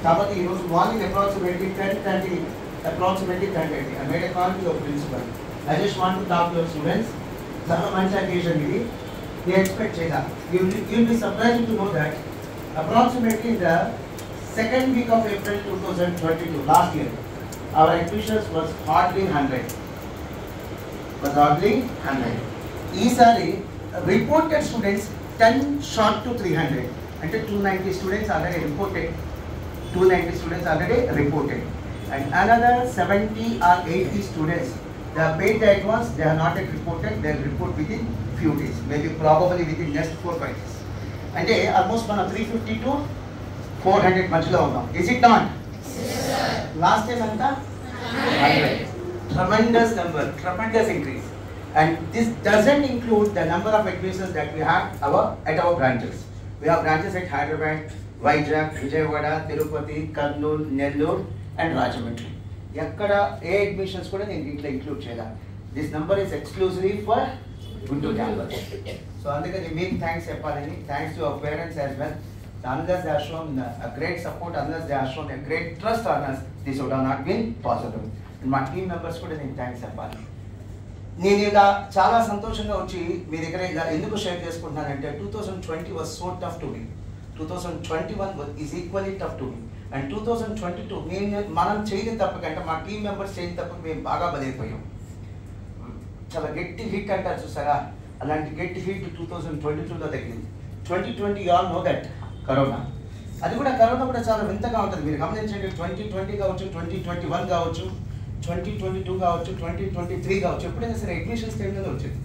కాబట్టి ఈరోజు morning approximately ten thirty approximately ten thirty I made a call to your principal I just want to talk to your students చాలా మంచి occasion ఇది they expect Cheda. You will, you will be surprised to know that approximately in the second week of April 2022, last year, our admissions was hardly 100. Was hardly 100. ఈసారి reported students ten short to three hundred అంటే two ninety students already reported two ninety students already reported and another seventy or eighty students they are paid the advance they are not yet reported they will report within few days maybe probably within next four five days అంటే almost మనం three fifty to four hundred మధ్యలో ఉన్నాం is it not last time ఎంత tremendous number tremendous increase and this doesn't include the number of admissions that we have our at our branches we have branches at hyderabad vizag vijayawada tirupati kurnool nellore and rajahmundry ఎక్కడ ఏ admissions కూడా నేను దీంట్లో include చేయాలి this number is exclusively for Guntur campus so అందుకని మీకు thanks చెప్పాలని thanks to our parents as well unless they are shown a great support, unless they are shown a great trust on us, this would have not been possible. And మా team members కూడా నేను thanks చెప్పాలి నేను ఇలా చాలా సంతోషంగా వచ్చి మీ దగ్గర ఇలా ఎందుకు షేర్ చేసుకుంటున్నానంటే two thousand twenty was so tough to me two thousand twenty one is equally tough to me and two thousand twenty two మేము మనం చేయని తప్పకంటే మా టీం మెంబర్స్ చేయని తప్ప మేము బాగా బలైపోయాం చాలా గట్టి హిట్ అంటారు చూసారా అలాంటి గట్టి హిట్ టూ థౌసండ్ ట్వంటీ టూలో తగిలింది twenty twenty all know that corona అది కూడా కరోనా కూడా చాలా వింతగా ఉంటుంది మీరు గమనించండి ట్వంటీ ట్వంటీ కావచ్చు ట్వంటీ ట్వంటీ వన్ కావచ్చు ట్వంటీ ట్వంటీ టూ కావచ్చు ట్వంటీ ట్వంటీ త్రీ కావచ్చు ఎప్పుడైనా సరే అడ్మిషన్స్ టైంలోనే వచ్చింది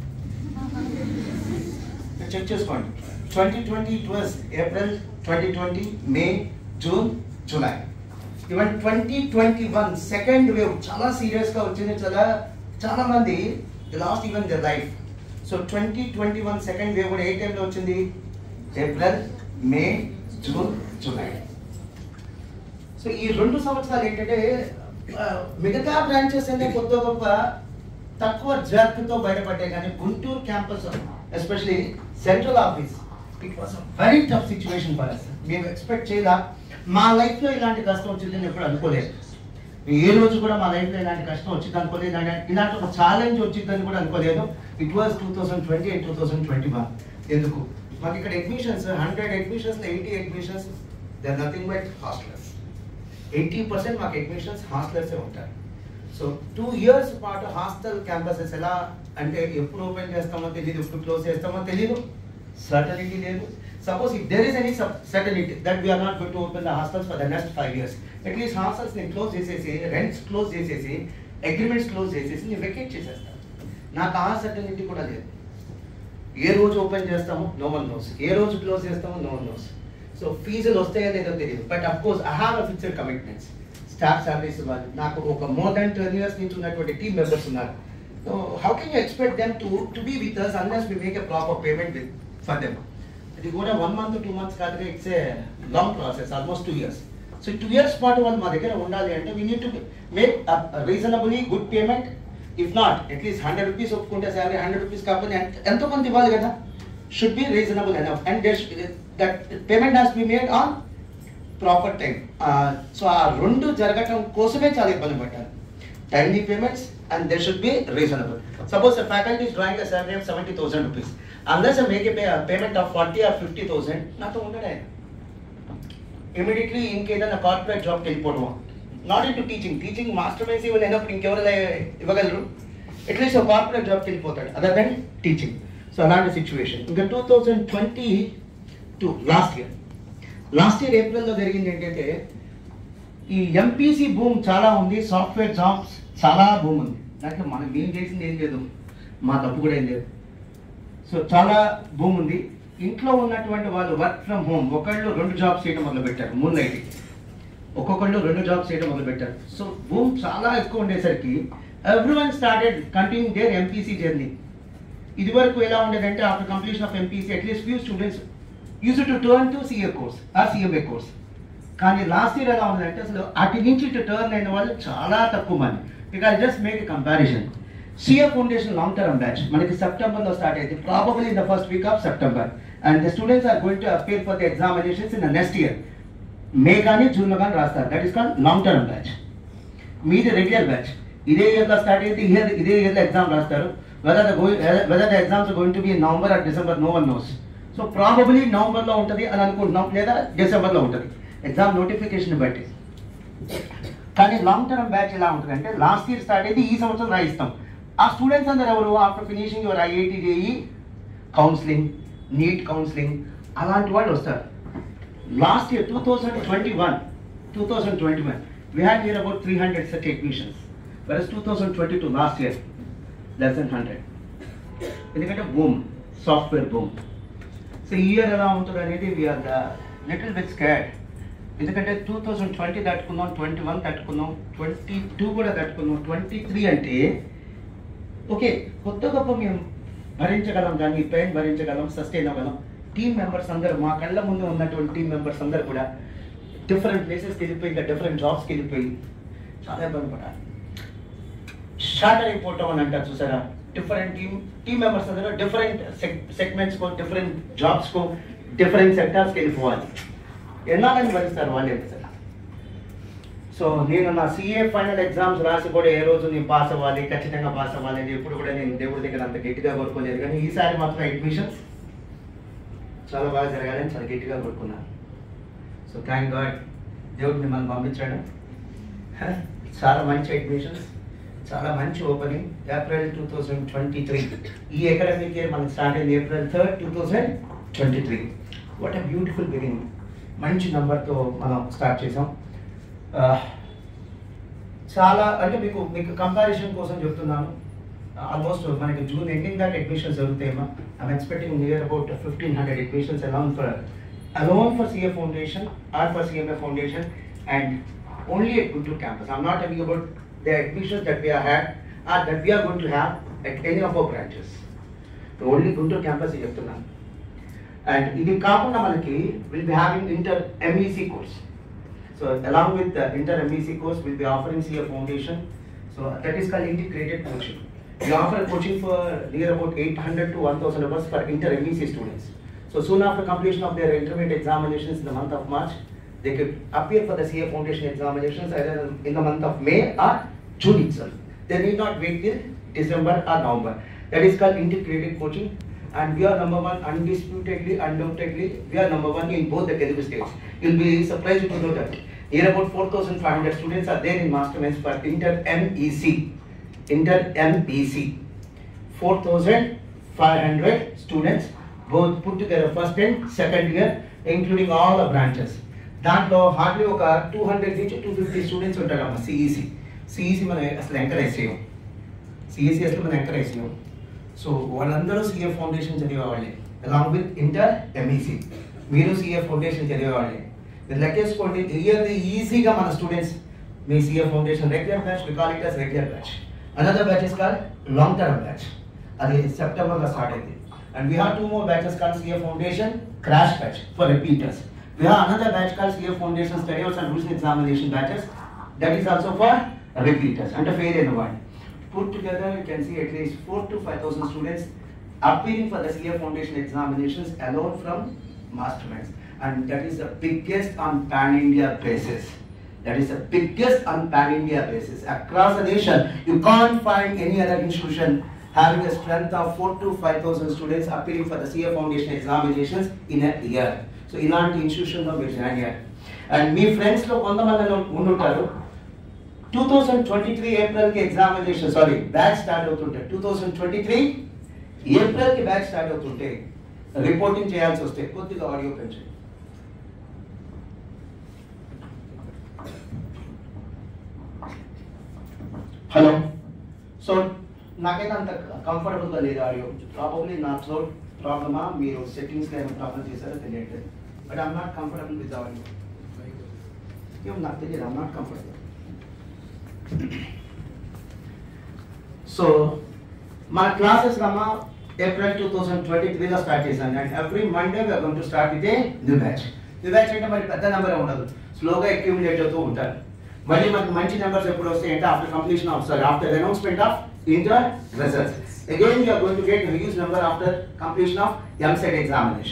చెక్ చేసుకోండి twenty twenty it was April twenty twenty May June July even twenty twenty one second wave చాలా సీరియస్గా వచ్చింది చాలా చాలా మంది lost even the life so twenty twenty one second wave కూడా ఏ టైంలో వచ్చింది April May June July so ఈ రెండు సంవత్సరాలు ఏంటంటే ఆ, మిగతా బ్రాంచెస్ అనే కొత్త గొప్ప తక్కువ జాగ్రత్తతో బయటపడ్డాయి కానీ Guntur campus especially central office it was very tough situation for us మేము ఎక్స్పెక్ట్ చేయదా మా లైఫ్లో ఇలాంటి కష్టం వచ్చిందని ఎప్పుడు అనుకోలేదు ఏ రోజు కూడా మా లైఫ్లో ఇలాంటి కష్టం వచ్చింది అనుకోలేదు ఇలాంటి- ఇలాంటి ఒక ఛాలెంజ్ వచ్చిందని కూడా అనుకోలేదు it was two thousand twenty and two thousand twenty one ఎందుకు మాకు ఇక్కడ admissions hundred admissions eighty admissions they're nothing but hostellers eighty percent మాకు అడ్మిషన్స్ హాస్టలర్సే ఉంటారు సో టూ ఇయర్స్ పాటు హాస్టల్ క్యాంపసెస్ ఎలా అంటే ఎప్పుడు ఓపెన్ చేస్తామో తెలియదు ఎప్పుడు క్లోజ్ చేస్తామో తెలియదు సర్టనిటీ లేదు suppose if there is any certainty that we are not going to open the hostels for the next five years at least hostels నేను క్లోజ్ చేసేసి రెంట్స్ క్లోజ్ చేసేసి అగ్రిమెంట్స్ క్లోజ్ చేసేసి నేను వెకేట్ చేసేస్తాను నాకు ఆ సర్టనిటీ కూడా లేదు ఏ రోజు ఓపెన్ చేస్తామో నో వన్ నోస్ ఏ రోజు క్లోజ్ చేస్తామో నో వన్ నోస్ సో ఫీజులు వస్తాయో లేదో తెలియదు but of course I have a fixed commitments staff salaries ఇవ్వాలి నాకు ఒక మోర్ దాన్ ట్వెల్వ్ ఇయర్స్ నుంచి ఉన్నటువంటి టీమ్ మెంబర్స్ ఉన్నారు so how can you expect them to to be with us unless we make a proper payment with for them ఇది కూడా one month two months కాదు it's a long process almost two years so two years పాటు వాళ్ళు మా దగ్గర ఉండాలి అంటే we need to make reasonably good payment if not at least hundred rupees ఒప్పుకుంటే సాలరీ హండ్రెడ్ రూపీస్ కాకపోతే ఎంత- ఎంతో కొంత ఇవ్వాలి కదా should be reasonable enough and that payment has be made on proper time so ఆ రెండు జరగటం కోసమే చాలా ఇబ్బంది పడ్డారు timely payments and they should be reasonable suppose faculty is drawing salary of seventy thousand rupees unless make a payment of forty or fifty thousand నాతో ఉండడు ఆయన ఇమీడియట్లీ ఇంకేదైనా కార్పొరేట్ జాబ్కి వెళ్ళిపోవడం not into teaching teaching Master Minds ఇవ్వని అయినప్పుడు ఇంకెవరైనా ఇవ్వగలరు అట్లీస్ట్ ఒక కార్పొరేట్ జాబ్కి వెళ్ళిపోతాడు అదర్ దెన్ టీచింగ్ సో అలాంటి సిచ్యువేషన్ ఇంకా two thousand twenty two last year last year ఏప్రిల్లో జరిగింది ఏంటంటే ఈ ఎంపీసీ భూమ్ చాలా ఉంది సాఫ్ట్వేర్ జాబ్స్ చాలా భూమి ఉంది దాంట్లో మనం ఏం చేసింది ఏం లేదు మా తప్పు కూడా ఏం లేదు సో చాలా భూమి ఉంది ఇంట్లో ఉన్నటువంటి వాళ్ళు వర్క్ ఫ్రమ్ హోమ్ ఒకళ్ళు రెండు జాబ్స్ చేయడం మొదలు పెట్టారు మూడు నైట్ ఒక్కొక్కళ్ళు రెండు జాబ్స్ చేయడం మొదలు పెట్టారు సో భూమ్ చాలా ఎక్కువ ఉండేసరికి everyone started continue there MPC journey ఇది వరకు ఎలా ఉండేదంటే after completion of MPC at least few students use to turn to CA course ఆ సిఎంఏ కోర్స్ కానీ లాస్ట్ ఇయర్ ఎలా ఉందంటే అసలు అటు నుంచి ఇటు టర్న్ అయిన వాళ్ళు చాలా తక్కువ మంది ఇక just make comparison CA foundation long term batch మనకి సెప్టెంబర్లో స్టార్ట్ అయింది probably in the first week of September and the students are going to appear for the examinations in the next year May కానీ జూన్లో కానీ రాస్తారు that is call long term batch మీది regular batch ఇదే ఇయర్లో start అయితే year ఇదే ఇయర్లో ఎగ్జామ్ రాస్తారు whether the going whether the exams going to be November are December no one knows so probably నవంబర్లో ఉంటుంది అని అనుకుంటున్నాం లేదా డిసెంబర్లో ఉంటుంది ఎగ్జామ్ నోటిఫికేషన్ బట్టి కానీ లాంగ్ టర్మ్ బ్యాచ్ ఎలా ఉంటుంది అంటే లాస్ట్ ఇయర్ స్టార్ట్ అయితే ఈ సంవత్సరం రాయిస్తాం ఆ స్టూడెంట్స్ అందరు ఎవరు after finishing your IIT JEE counselling NEET counselling అలాంటి వాళ్ళు వస్తారు last year two thousand twenty one two thousand twenty one we had here about three hundred such admissions versus two thousand twenty two last year less than hundred ఎందుకంటే boom software boom so ఈ year ఎలా ఉంటుంది అనేది we are little bit scared ఎందుకంటే two thousand twenty తట్టుకున్నాం twenty one తట్టుకున్నాం twenty two కూడా తట్టుకున్నాం ట్వంటీ త్రీ అంటే ఓకే కొత్త గొప్ప మేము భరించగలం దాన్ని పెయిన్ భరించగలం సస్టైన్ అవ్వగలం టీం మెంబర్స్ అందరూ మా కళ్ళ ముందు ఉన్నటువంటి టీం మెంబర్స్ అందరూ కూడా డిఫరెంట్ ప్లేసెస్కి వెళ్ళిపోయి ఇంకా డిఫరెంట్ జాబ్స్కి వెళ్ళిపోయి చాలా ఇబ్బంది పడాలి షార్టర్ అయిపోవటం అని అంటారు చూసారా డిఫరెంట్ టీమ్ టీమ్ మెంబర్స్ అందరూ డిఫరెంట్ సెగ్మెంట్స్కో డిఫరెంట్ జాబ్స్కో డిఫరెంట్ సెక్టార్స్కి వెళ్ళిపోవాలి ఎన్నాళ్ళని భరిస్తారు వాళ్ళే సార్ సో నేను నా సిఏ ఫైనల్ ఎగ్జామ్స్ రాసి కూడా ఏ రోజు నేను పాస్ అవ్వాలి ఖచ్చితంగా పాస్ అవ్వాలి అని ఎప్పుడు కూడా నేను దేవుడి దగ్గర అంత గట్టిగా కోరుకోలేదు కానీ ఈసారి మాత్రం అడ్మిషన్స్ చాలా బాగా జరగాలని చాలా గట్టిగా కోరుకున్నాను సో థ్యాంక్ గాడ్ దేవుడు మిమ్మల్ని పంపించాడు చాలా మంచి అడ్మిషన్స్ చాలా మంచి opening April two thousand twenty three ఈ అకాడమిక్ ఇయర్ మనకి స్టార్ట్ అయింది April third two thousand twenty three what a beautiful beginning మంచి నెంబర్తో మనం స్టార్ట్ చేసాం ఆ, చాలా అంటే మీకు మీకు కంపారిజన్ కోసం చెప్తున్నాను ఆల్మోస్ట్ మనకి జూన్ ఎండింగ్ దాకా అడ్మిషన్స్ జరుగుతాయేమో I'm expecting near about fifteen hundred admissions alone for alone for CA foundation or for CMA foundation and only at Guntur campus. I'm not talking about the admissions that we have had or that we are going to have at any of our branches. Only Guntur campus చెప్తున్నాను and ఇది కాకుండా మనకి will be having inter MEC course so along with inter MEC course will be offering CA foundation so that is call integrated coaching We offer coaching for near about 800 to 1000 hours for inter MEC students. So soon after completion of their intermediate examinations in the month of March, they could appear for the CA Foundation examinations either in the month of May or June itself. They need not wait till December or November. That is called integrated coaching. And we are number one undisputedly, undoubtedly, we are number one in both the Telugu states. You'll be surprised to know that here about 4,500 students are there in masterminds for inter MEC. Inter MPC. 4,500 students, both put together first and second year, including all the branches. దాంట్లో hardly ఒక two hundred నుంచి two fifty students ఉంటారమ్మ CEC CEC మనం అసలు encourage చేయం CEC అసలు మనం encourage చేయం సో వాళ్ళందరూ సిఏ ఫౌండేషన్ చదివేవాళ్ళే అలాంగ్ విత్ ఇంటర్ ఎంఈసి మీరు సిఏ ఫౌండేషన్ చదివేవాళ్ళే మీరు లెక్కేసుకోండి ఇయర్లీ ఈజీగా మన స్టూడెంట్స్ మీ CA foundation regular batch we call it as regular batch another batch is call long term batch అది సెప్టెంబర్లో స్టార్ట్ అయింది and we have two more batches call CA foundation crash batch for repeaters we have another batch call CA foundation study hours and rules examination batches that is also for repeaters అంటే fail అయిన వాళ్ళు put together, you can see at least four to five thousand students appearing for the CA Foundation examinations alone from masterminds. And that is the biggest on pan-India basis. That is the biggest on pan-India basis. Across the nation, you can't find any other institution having a strength of four to five thousand students appearing for the CA Foundation examinations in a year. So ఇలాంటి ఇన్స్టిట్యూషన్లో మీరు join అయ్యారు and మీ ఫ్రెండ్స్లో కొంతమంది ఉండుంటారు two thousand twenty three ఏప్రిల్కి examination sorry batch start అవుతుంటే two thousand twenty three ఏప్రిల్కి batch start అవుతుంటే రిపోర్టింగ్ చేయాల్సి వస్తే కొద్దిగా ఆడియో పెంచండి హలో సో నాకైతే అంత కంఫర్టబుల్గా లేదు ఆడియో ప్రాబబ్లీ నా థ్రోట్ ప్రాబ్లమా మీరు సెట్టింగ్స్లో ఏమైనా ప్రాబ్లం చేశారో తెలియట్లేదు but I'm not comfortable with audio ఏమో నాకు తెలియదు ఐమ్ నాట్ కంఫర్టబుల్ సో మా క్లాసెస్ రమ్మా ఏప్రిల్ టూ థౌసండ్ ట్వంటీ త్రీలో స్టార్ట్ చేశాను and every Monday we are going to start with a new batch new batch అంటే మరి పెద్ద నెంబర్ ఉండదు స్లోగా అక్యూమిలేట్ అవుతూ ఉంటారు మళ్ళీ మనకి మంచి నెంబర్స్ ఎప్పుడు వస్తాయి అంటే after completion of sorry after announcement of inter results again you are going to get huge number after completion of EAMCET examinations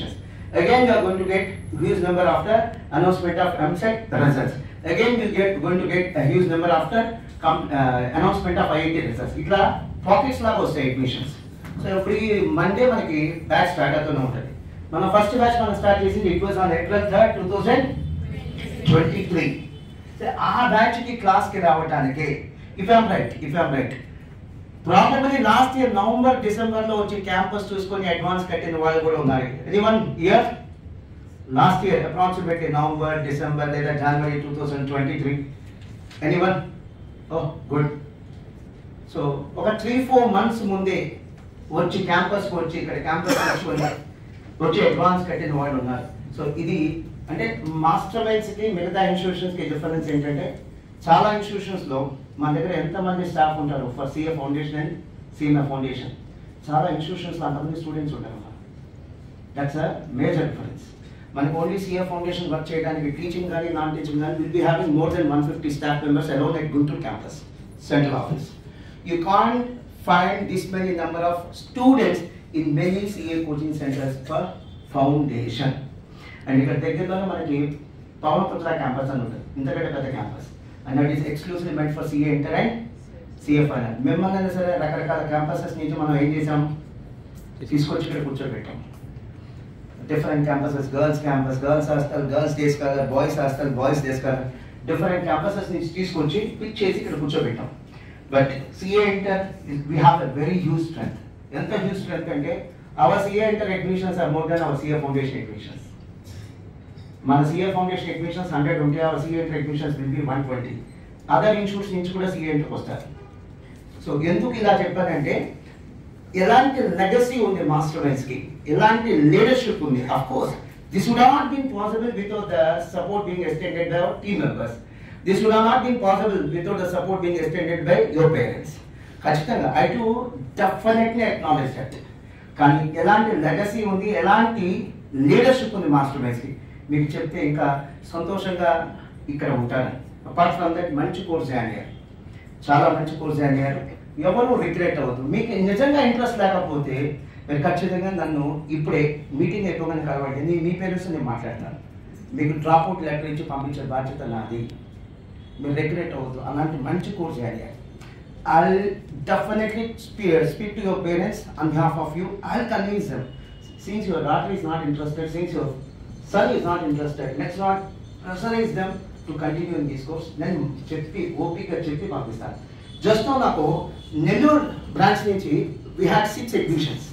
Again, you are going to get huge number after announcement of MSET results. Again, you get going to get a huge number after com, uh, announcement of IIT results. ఇట్లా pockets లాగా వస్తాయి admissions so ఇప్పుడు ఈ Monday మనకి batch start అవుతూనే ఉంటుంది మన first batch మనం స్టార్ట్ చేసింది it was on April third two thousand twenty three ఆ బ్యాచ్కి క్లాస్కి రావటానికి if I'm right if I'm right probably last year November December లో వచ్చి క్యాంపస్ చూసుకొని అడ్వాన్స్ కట్టిన వాళ్ళు కూడా ఉన్నారు ఇది one year last year approximately November December లేదా జనవరి two thousand twenty three any one ఓ గుడ్ సో ఒక త్రీ ఫోర్ మంత్స్ ముందే వచ్చి క్యాంపస్ వచ్చి ఇక్కడ క్యాంపస్ వచ్చుకొని వచ్చి అడ్వాన్స్ కట్టిన వాళ్ళు ఉన్నారు సో ఇది అంటే మాస్టర్ కి మిగతా ఇన్స్టిట్యూషన్స్ కి డిఫరెన్స్ ఏంటంటే చాలా ఇన్స్టిట్యూషన్స్ లో మన దగ్గర ఎంతమంది స్టాఫ్ ఉంటారు for CA foundation and CMA foundation చాలా ఇన్స్టిట్యూషన్స్ లో అంతమంది స్టూడెంట్స్ ఉంటారు దట్స్ అ మేజర్ డిఫరెన్స్ మనకి ఓన్లీ సిఏ ఫౌండేషన్ వర్క్ చేయడానికి టీచింగ్ కానీ నాన్ టీచింగ్ కానీ will be having more than one fifty staff members alone at Guntur campus central office you can't find this many number of students in many CA coaching centers for foundation. And ఇక్కడ దగ్గరలోనే మనకి Pavanaputra campus అని ఉంటుంది ఇంతకంటే పెద్ద campus and that is exclusive meant for CA inter and CA final మిమ్మల్ని అయినా సరే రకరకాల క్యాంపసెస్ నుంచి మనం ఏం చేసాం తీసుకొచ్చి ఇక్కడ కూర్చోబెట్టాం different campuses girls campus girls hostel girls days scholar boys hostel boys days scholar different campuses నుంచి తీసుకొచ్చి పిక్ చేసి ఇక్కడ కూర్చోబెట్టాం but CA inter we have a very huge strength ఎంత హ్యూజ్ స్ట్రెంత్ అంటే our CA inter admissions are more than our CA foundation admissions మన CA foundation admissions hundred ఉంటే our CA inter admissions will be one twenty other institutes నుంచి కూడా CA ఇంటర్కి వస్తారు so ఎందుకు ఇలా చెప్పానంటే ఎలాంటి లెగసీ ఉంది మాస్టర్ మైండ్స్ కి ఎలాంటి లీడర్షిప్ ఉంది of course this would not been possible without the support being extended by our team members this would not been possible without the support being extended by your parents ఖచ్చితంగా I too definitely acknowledge that కానీ ఎలాంటి legacy ఉంది ఎలాంటి leadership ఉంది master minds కి మీకు చెప్తే ఇంకా సంతోషంగా ఇక్కడ ఉంటారు అపార్ట్ ఫ్రమ్ దట్ మంచి కోర్స్ జాయిన్ అయ్యారు చాలా మంచి కోర్స్ జాయిన్ అయ్యారు ఎవరు రిగ్రెట్ అవ్వద్దు మీకు నిజంగా ఇంట్రెస్ట్ లేకపోతే మీరు ఖచ్చితంగా నన్ను ఇప్పుడే మీటింగ్ అయిపోగానే కలవండి నేను మీ పేరెంట్స్ నేను మాట్లాడతాను మీకు డ్రాప్ అవుట్ లెటర్ ఇచ్చి పంపించే బాధ్యత నాది మీరు రిగ్రెట్ అవ్వద్దు అలాంటి మంచి కోర్స్ జాయిన్ అయ్యారు I definitely speak to your parents on behalf of you I convince them since your daughter is not interested since your son is not interested next not pressurize them to continue in this course నేను చెప్పి ఓపిక చెప్పి పంపిస్తాను just నాకు Nellore branch నుంచి we had six admissions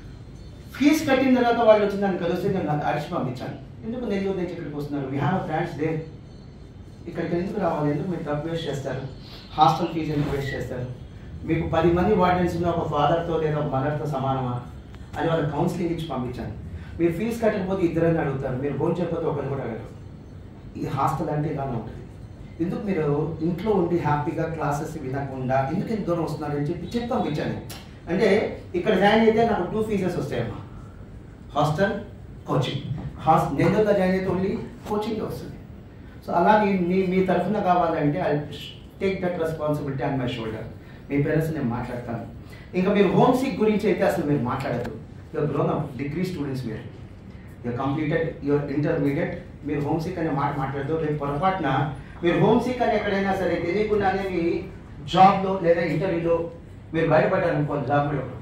fee కట్టిన తర్వాత వాళ్ళు వచ్చిన దాన్ని కలిస్తే నేను నాకు అరిచి పంపించాను ఎందుకు నెల్లూరు నుంచి ఇక్కడికి వస్తున్నారు వీ హ్యావ్ బ్రాంచ్ దే ఇక్కడికి ఎందుకు రావాలి ఎందుకు మీరు డబ్బు వేస్ట్ చేస్తారు హాస్టల్ ఫీజు ఎందుకు వేస్ట్ చేస్తారు మీకు పది మంది వార్డెన్స్ ఉన్న ఒక ఫాదర్తో లేదా ఒక మదర్తో సమానమా అని వాళ్ళ కౌన్సిలింగ్ ఇచ్చి పంపించాను మీరు ఫీజు కట్టకపోతే ఇద్దరని అడుగుతారు మీరు ఫోన్ చెప్పకపోతే ఒకరిని కూడా అడగరు ఈ హాస్టల్ అంటే ఇలానే ఉంటుంది ఎందుకు మీరు ఇంట్లో ఉండి హ్యాపీగా క్లాసెస్ వినకుండా ఎందుకు ఇంత దూరం వస్తున్నారని చెప్పి చెప్పి పంపించాను అంటే ఇక్కడ జాయిన్ అయితే నాకు టూ ఫీజెస్ వస్తాయమ్మా హాస్టల్ కోచింగ్ హాస్ నెల్లూరులో జాయిన్ అయితే ఓన్లీ కోచింగ్ వస్తుంది సో అలా మీ మీ మీ తరఫున కావాలంటే I take that responsibility on my shoulder మీ పేరెంట్స్ నేను మాట్లాడతాను ఇంకా మీరు హోమ్ సిక్ గురించి అయితే అసలు మీరు మాట్లాడదు your grown up degree students మీరు యువర్ కంప్లీటెడ్ యువర్ ఇంటర్మీడియట్ మీరు హోమ్ సిక్ అనే మాట మాట్లాడదు రేపు పొరపాటున మీరు హోమ్ సిక్ అని ఎక్కడైనా సరే తెలియకుండానే మీ జాబ్లో లేదా ఇంటర్వ్యూలో మీరు బయటపడ్డారు అనుకోండి జాబ్ కూడా ఇవ్వరు.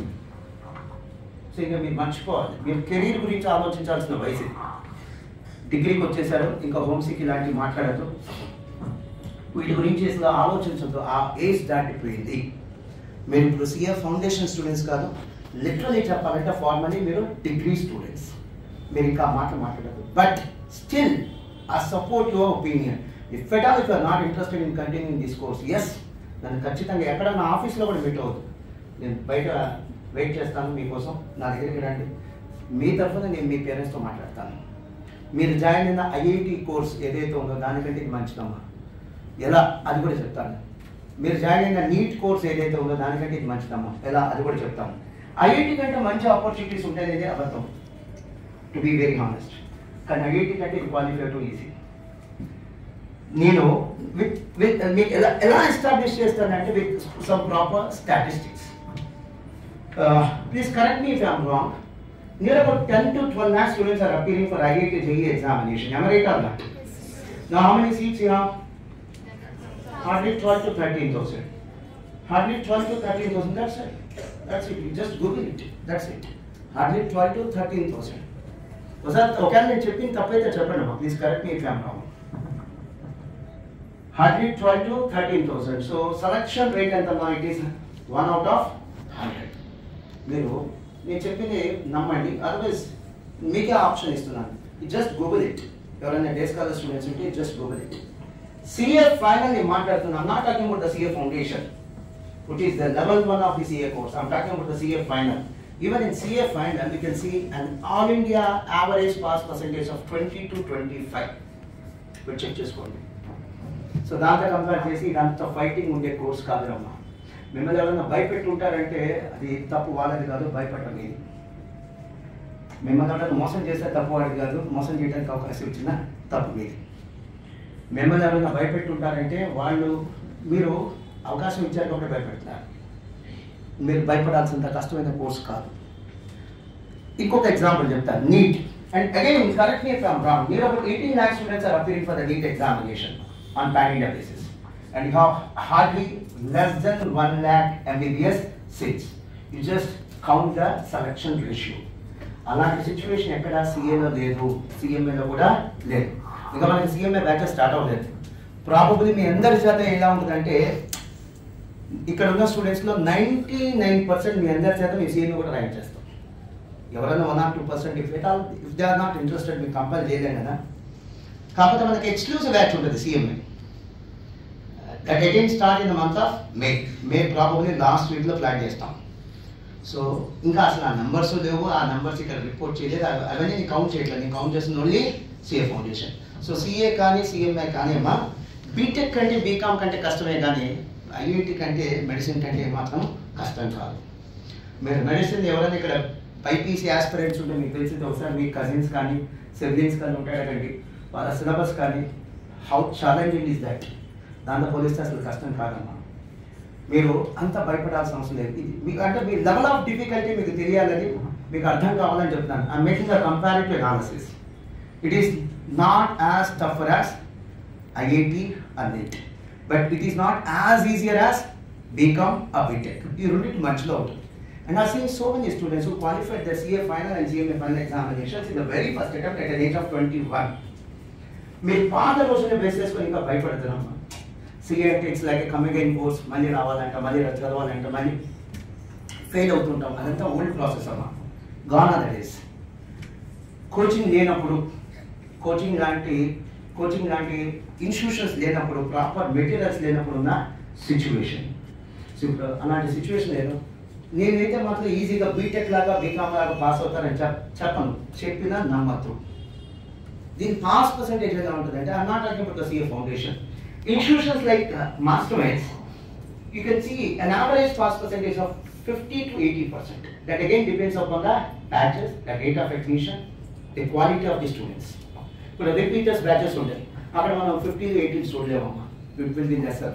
సో ఇంకా మీరు మర్చిపోవాలి మీరు కెరీర్ గురించి ఆలోచించాల్సిన వయసు ఇది. డిగ్రీకి వచ్చేసారు ఇంకా హోమ్ సిక్ ఇలాంటివి మాట్లాడదు వీటి గురించి అసలు ఆలోచించద్దు ఆ ఏజ్ దాటిపోయింది మీరు ఇప్పుడు సిఏ ఫౌండేషన్ స్టూడెంట్స్ కాదు లిటరలీ చెప్పాలంటే ఫార్మలీ మీరు డిగ్రీ స్టూడెంట్స్ మీరు ఇంకా ఆ మాట మాట్లాడదు బట్ స్టిల్ ఆ support your opinion if at all if are not interested in continue this course yes నన్ను ఖచ్చితంగా ఎక్కడ నా ఆఫీస్లో కూడా మీట్ అవ్వదు నేను బయట వెయిట్ చేస్తాను మీకోసం నా దగ్గరికి రండి మీ తరఫున నేను మీ పేరెంట్స్తో మాట్లాడతాను మీరు జాయిన్ అయిన ఐఐటి కోర్స్ ఏదైతే ఉందో దానికంటే ఇది మంచిదమ్మా ఎలా అది కూడా చెప్తాను మీరు జాయిన్ అయిన నీట్ కోర్స్ ఏదైతే ఉందో దానికంటే ఇది మంచిదమ్మా ఎలా అది కూడా చెప్తాను ఐఐటి కంటే మంచి ఆపర్చునిటీస్ ఉంటాయనేది అబద్ధం టు బీ వెరీ హానెస్ట్ కానీ ఐఐటి కంటే ఇది క్వాలిఫై టు ఈజీ నేను విత్ విత్ మీకు ఎలా ఎలా ఎస్టాబ్లిష్ చేస్తానంటే with some proper statistics please correct me if I'm wrong Near about 10 to 12 lakh students are appearing for IIT JEE examination. Am I right or not? Now, how many seats you have? Hardly 12 to 13,000. Hardly 12 to 13,000, that's it. That's it. You just Google it. That's it. Hardly 12 to 13,000. ఒకసారి ఒకవేళ నేను చెప్పింది తప్పైతే చెప్పండి అమ్మా please correct me ఫ్యామ్ రావు hardly twelve to thirteen thousand so selection rate ఎంత అమ్మా it is one out of hundred మీరు నేను చెప్పింది నమ్మండి అదర్వైజ్ మీకే ఆప్షన్ ఇస్తున్నాను జస్ట్ గూగుల్ ఇట్ ఎవరైనా డేస్ కాలర్ స్టూడెంట్స్ ఉంటే just Google it CA final నేను మాట్లాడుతున్నాను not talking about the CA foundation which is the level one of the CA course. I'm talking about the CA final. Even in CA final, we can see an all India average pass percentage of 20 to 25. మీరు check చేసుకోండి so దాంతో compare చేసి ఇదంతా fighting ఉండే course కాదురమ్మా మిమ్మల్ని ఎవరైనా భయపెట్టి ఉంటారంటే అది తప్పు వాళ్ళది కాదు భయపడటం ఇది మిమ్మల్ని ఎవరైనా మోసం చేస్తే తప్పు వాడిది కాదు మోసం చేయడానికి అవకాశం ఇచ్చిన తప్పు మీది మిమ్మల్ని ఎవరైనా భయపెట్టి ఉంటారంటే వాళ్ళు మీరు అవకాశం ఇచ్చారు కాబట్టి భయపెడుతున్నారు మీరు భయపడాల్సినంత కష్టమైన కోర్స్ కాదు ఇంకొక ఎగ్జాంపుల్ చెప్తాను NEET and again correct me from wrong near about eighteen lakh students are appearing for the NEET examination on pan India basis and you have hardly less than one lakh MBBS seats you just count the selection ratio అలాంటి situation ఎక్కడ సీఏలో లేదు సిఎంఏలో కూడా లేదు ఇంకా మనకి CMA batches start అవ్వలేదు ప్రాబబ్లీ మీ అందరి చేత ఎలా ఉంటుందంటే ఇక్కడ ఉన్న స్టూడెంట్స్లో నైంటీ నైన్ పర్సెంట్ మీ అందరి చేత మీ సీఎంఏ కూడా ర్యాంక్ చేస్తాం ఎవరైనా one or two percent if at all if they are not interested మీకు కంపల్ చేయలేం కదా కాకపోతే మనకి ఎక్స్క్లూజివ్ బ్యాచ్ ఉంటుంది CMA that again start in the month of May May probably last వీక్లో ప్లాన్ చేస్తాం సో ఇంకా అసలు ఆ నెంబర్స్ లేవు ఆ నెంబర్స్ ఇక్కడ రిపోర్ట్ చేయలేదు అవ- అవన్నీ నేను కౌంట్ చేయట్లేదు నేను కౌంట్ చేసిన only CA foundation so CA కానీ సిఎంఐ కానీ అమ్మా బీటెక్ కంటే బీకామ్ కంటే కష్టమే కానీ ఐఐటి కంటే మెడిసిన్ కంటే మాత్రం కష్టం కాదు మీరు మెడిసిన్ ఎవరైనా ఇక్కడ బైపీసీ ఆస్పిరెంట్స్ ఉంటే మీకు తెలిసింది ఒకసారి మీ కజిన్స్ కానీ సిబ్లింగ్స్ కానీ ఉంటాయి కదండి వాళ్ళ సిలబస్ కానీ హౌ ఛాలెంజింగ్ ఈస్ దట్ దాంతో పోలిస్తే అసలు కష్టం కాదమ్మా మీరు అంత భయపడాల్సిన అవసరం లేదు ఇది మీకు అంటే మీ లెవెల్ ఆఫ్ డిఫికల్టీ మీకు తెలియాలని మీకు అర్థం కావాలని చెప్తున్నాను I making the comparative analysis it is not as tougher as IIT and NEET but it is not as easier as BCom ఆ బీటెక్ ఈ రెండింటి మధ్యలో ఉంటుంది and I seen so many students who qualified the CA final and CMA final examinations in the very first attempt at age of twenty one మీరు పాత రోజునే base చేసుకొని ఇంకా భయపడుతున్నామా సిఏ అంటే it's like coming in course మళ్ళీ రావాలంట మళ్ళీ చదవాలంట మళ్ళీ ఫెయిల్ అవుతుంటాం అదంతా ఓల్డ్ ప్రాసెస్ అమ్మా గాన్ అదర్ డేస్ కోచింగ్ లేనప్పుడు కోచింగ్ లాంటి కోచింగ్ లాంటి ఇన్స్టిట్యూషన్స్ లేనప్పుడు ప్రాపర్ మెటీరియల్స్ లేనప్పుడు ఉన్న సిచ్యువేషన్ సో ఇప్పుడు అలాంటి సిచ్యువేషన్ లేదు నేనైతే మాత్రం ఈజీగా బీటెక్ లాగా బీకామ్ లాగా పాస్ అవుతానని చెప్ చెప్పను చెప్పినా నమ్మద్దు దీని పాస్ పర్సెంటేజ్ ఎలా ఉంటుంది అంటే I'm not talking about the CA foundation institutions like Master Minds you can see an average pass percentage of 50 to 80 percent. That again depends upon the batches, the rate of admission, the quality of the students. ఇప్పుడు repeaters batches ఉంటాయి అక్కడ మనం fifty eighty చూడలేమమ్మా will be less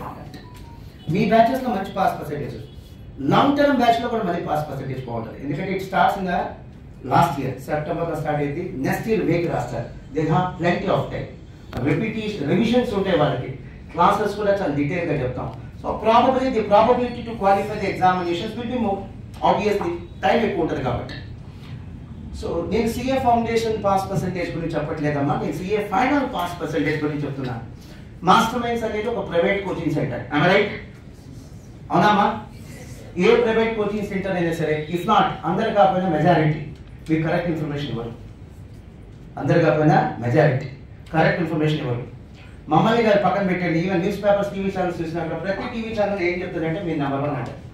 మీ బ్యాచెస్లో మంచి pass percentage long term బ్యాచ్లో కూడా మళ్ళీ పాస్ పర్సెంటేజ్ బాగుంటుంది ఎందుకంటే it starts in last year సెప్టెంబర్లో స్టార్ట్ అయింది నెక్స్ట్ ఇయర్ వేక్ రాస్తారు they have plenty of time repetition revisions ఉంటాయి వాళ్ళకి క్లాసెస్ కూడా చాలా డీటెయిల్గా చెప్తాం so probably the probability to qualify the examinations will be more obviously time ఎక్కువ ఉంటుంది కాబట్టి సో నేను సిఏ ఫౌండేషన్ పాస్ పర్సెంటేజ్ గురించి చెప్పట్లేదమ్మా నేను సిఏ ఫైనల్ పాస్ పర్సెంటేజ్ గురించి చెప్తున్నాను మాస్టర్ మైండ్స్ అనేది ఒక private coaching center I'm right అవునామా ఏ ప్రైవేట్ కోచింగ్ సెంటర్ అయినా సరే ఇఫ్ నాట్ అందరు కాకపోయినా మెజారిటీ మీకు కరెక్ట్ ఇన్ఫర్మేషన్ ఇవ్వరు అందరు కాకపోయినా మెజారిటీ కరెక్ట్ ఇన్ఫర్మేషన్ ఇవ్వరు మమ్మల్ని గారు పక్కన పెట్టండి even news papers TV channels చూసినప్పుడు ప్రతి టీవీ ఛానల్ ఏం చెప్తుందంటే మీరు నెంబర్ వన్ అంటే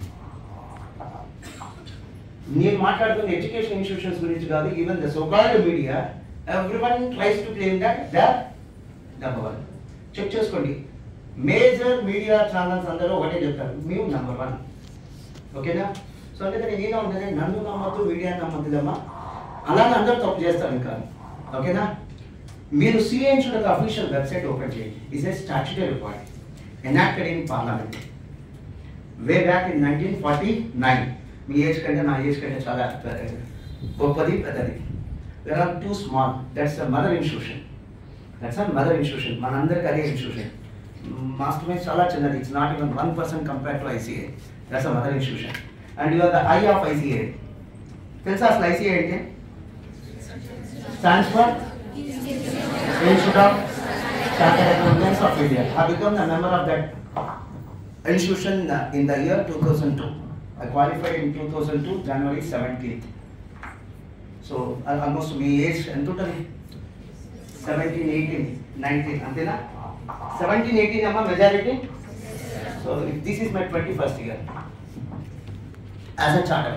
నేను మాట్లాడుతున్న ఎడ్యుకేషన్ ఇన్స్టిట్యూషన్స్ గురించి కాదు even the so called media everyone tries to claim that the number one check చేసుకోండి మేజర్ మీడియా ఛానల్స్ అందరూ ఒకటే చెప్తారు మేము నెంబర్ వన్ ఓకేనా సో అందుకని నేనే ఉంటుంది నన్ను నమ్మద్దు మీడియా నమ్మద్దులమ్మా అలానే అందరూ తప్పు చేస్తారు ఇంకా ఓకేనా మీరు CA institute official website open చేయండి is a statutory record enacted in parliament way back in nineteen forty nine మీ ఏజ్ కంటే నా ఏజ్ కంటే చాలా గొప్పది పెద్దది there are too small that's a mother institution that's a mother institution మనందరికి అదే ఇన్స్టిట్యూషన్ మాస్టర్ మైండ్ చాలా చిన్నది it's not even one percent compare to ICA that's a mother institution and you're the I of ICA తెలుసా అసలు ICA ఏంటి stands for Institute of Chartered Accountants of India. I become the member of that institution uh, in the year 2002. I qualified in 2002, January 17th. So al- almost మీ age ఎంత ఉంటుంది seventeen eighteen nineteen అంతేనా seventeen eighteen అమ్మా majority so this is my twenty first year as a charter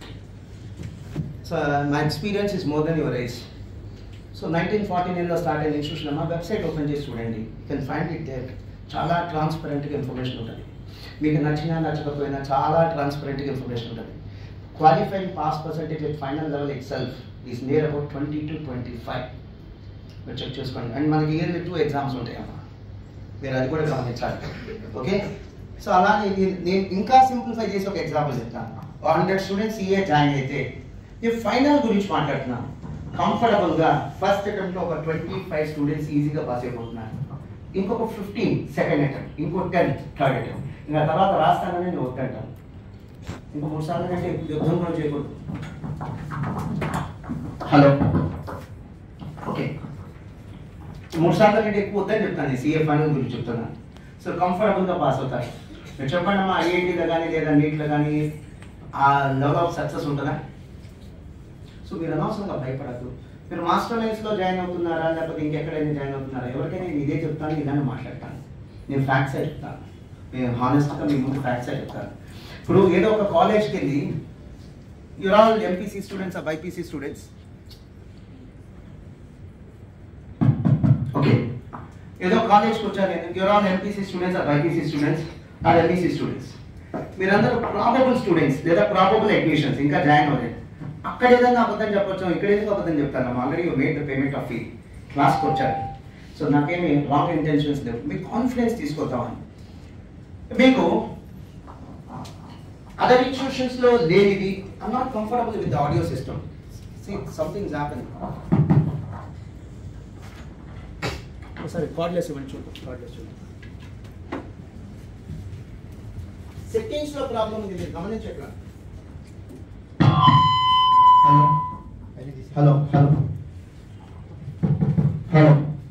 so my experience is more than your age so nineteen forty నైన్లో start అయిన institution అమ్మా website open చేసి చూడండి you can find it there చాలా ట్రాన్స్పరెంట్గా information ఉంటుంది మీకు నచ్చినా నచ్చకపోయినా చాలా ట్రాన్స్పరెంట్గా ఇన్ఫర్మేషన్ ఉంటుంది qualifying pass percentage at final level itself is near about twenty to twenty five మీరు చెక్ చేసుకోండి అండ్ మనకి ఇయర్లీ టూ ఎగ్జామ్స్ ఉంటాయి అమ్మా మీరు అది కూడా గమనించాలి ఓకే సో అలానే నేను- నేను ఇంకా సింప్లిఫై చేసి ఒక ఎగ్జాంపుల్ చెప్తాను హండ్రెడ్ స్టూడెంట్స్ ఈఏ జాయిన్ అయితే నేను ఫైనల్ గురించి మాట్లాడుతున్నాను కంఫర్టబుల్గా ఫస్ట్ అటెంప్ట్లో ఒక ట్వంటీ ఫైవ్ స్టూడెంట్స్ ఈజీగా పాస్ అయిపోతున్నారు ఇంకొక ఫిఫ్టీన్ సెకండ్ అటెంప్ట్ ఇంకో టెన్ థర్డ్ అటెంప్ట్ ఇంకా తర్వాత రాస్తానని నేను వద్దంటాను ఇంకో మూడు సార్లు కంటే యుద్ధం కూడా చేయకూడదు హలో ఓకే మూడు సార్లు కంటే ఎక్కువ వద్దని చెప్తాను సీఏ ఫైనల్ గురించి చెప్తున్నాను సో కంఫర్టబుల్గా పాస్ అవుతారు మీరు చెప్పండి అమ్మా ఐఐటీలో కానీ లేదా నీట్లో కానీ ఆ లెవెల్ ఆఫ్ సక్సెస్ ఉంటుందా సో మీరు అనవసరంగా భయపడద్దు మీరు మాస్టర్ మైన్స్లో జాయిన్ అవుతున్నారా లేకపోతే ఇంకెక్కడైనా జాయిన్ అవుతున్నారా ఎవరికైనా నేను ఇదే చెప్తాను ఇలానే మాట్లాడతాను నేను ఫ్యాక్ట్సే చెప్తాను నేను హానెస్ట్గా మీ ముందు ఫ్యాక్ట్సే చెప్తాను ఇప్పుడు ఏదో ఒక కాలేజ్కి వెళ్ళి యూర్ ఆల్ ఎంపీసీ స్టూడెంట్స్ ఆ బైపీసీ స్టూడెంట్స్ ఓకే ఏదో కాలేజ్కి వచ్చారు నేను you're all MPC students or BiPC students or MPC students మీరందరూ ప్రాబబుల్ స్టూడెంట్స్ లేదా ప్రాబబుల్ అడ్మిషన్స్ ఇంకా జాయిన్ అవ్వలేదు అక్కడ ఏదైనా అబద్ధం చెప్పొచ్చు ఇక్కడ ఎందుకు అబద్ధం చెప్తాను already you made the payment of fee క్లాస్కి వచ్చారు సో నాకేమి రాంగ్ ఇంటెన్షన్స్ లేవు మీకు కాన్ఫిడెన్స్ తీసుకొద్దామని మీకు అదర్ ఇన్స్టిట్యూషన్స్ లో లేనిది I'm not comfortable with the audio system somethings happen సరే కార్డ్లెస్ ఇవ్వండి చూద్దాం కార్డ్లెస్ చూద్దాం సెట్టింగ్స్ లో ప్రాబ్లం ఉంది మీరు గమనించట్లా hello hello hello hello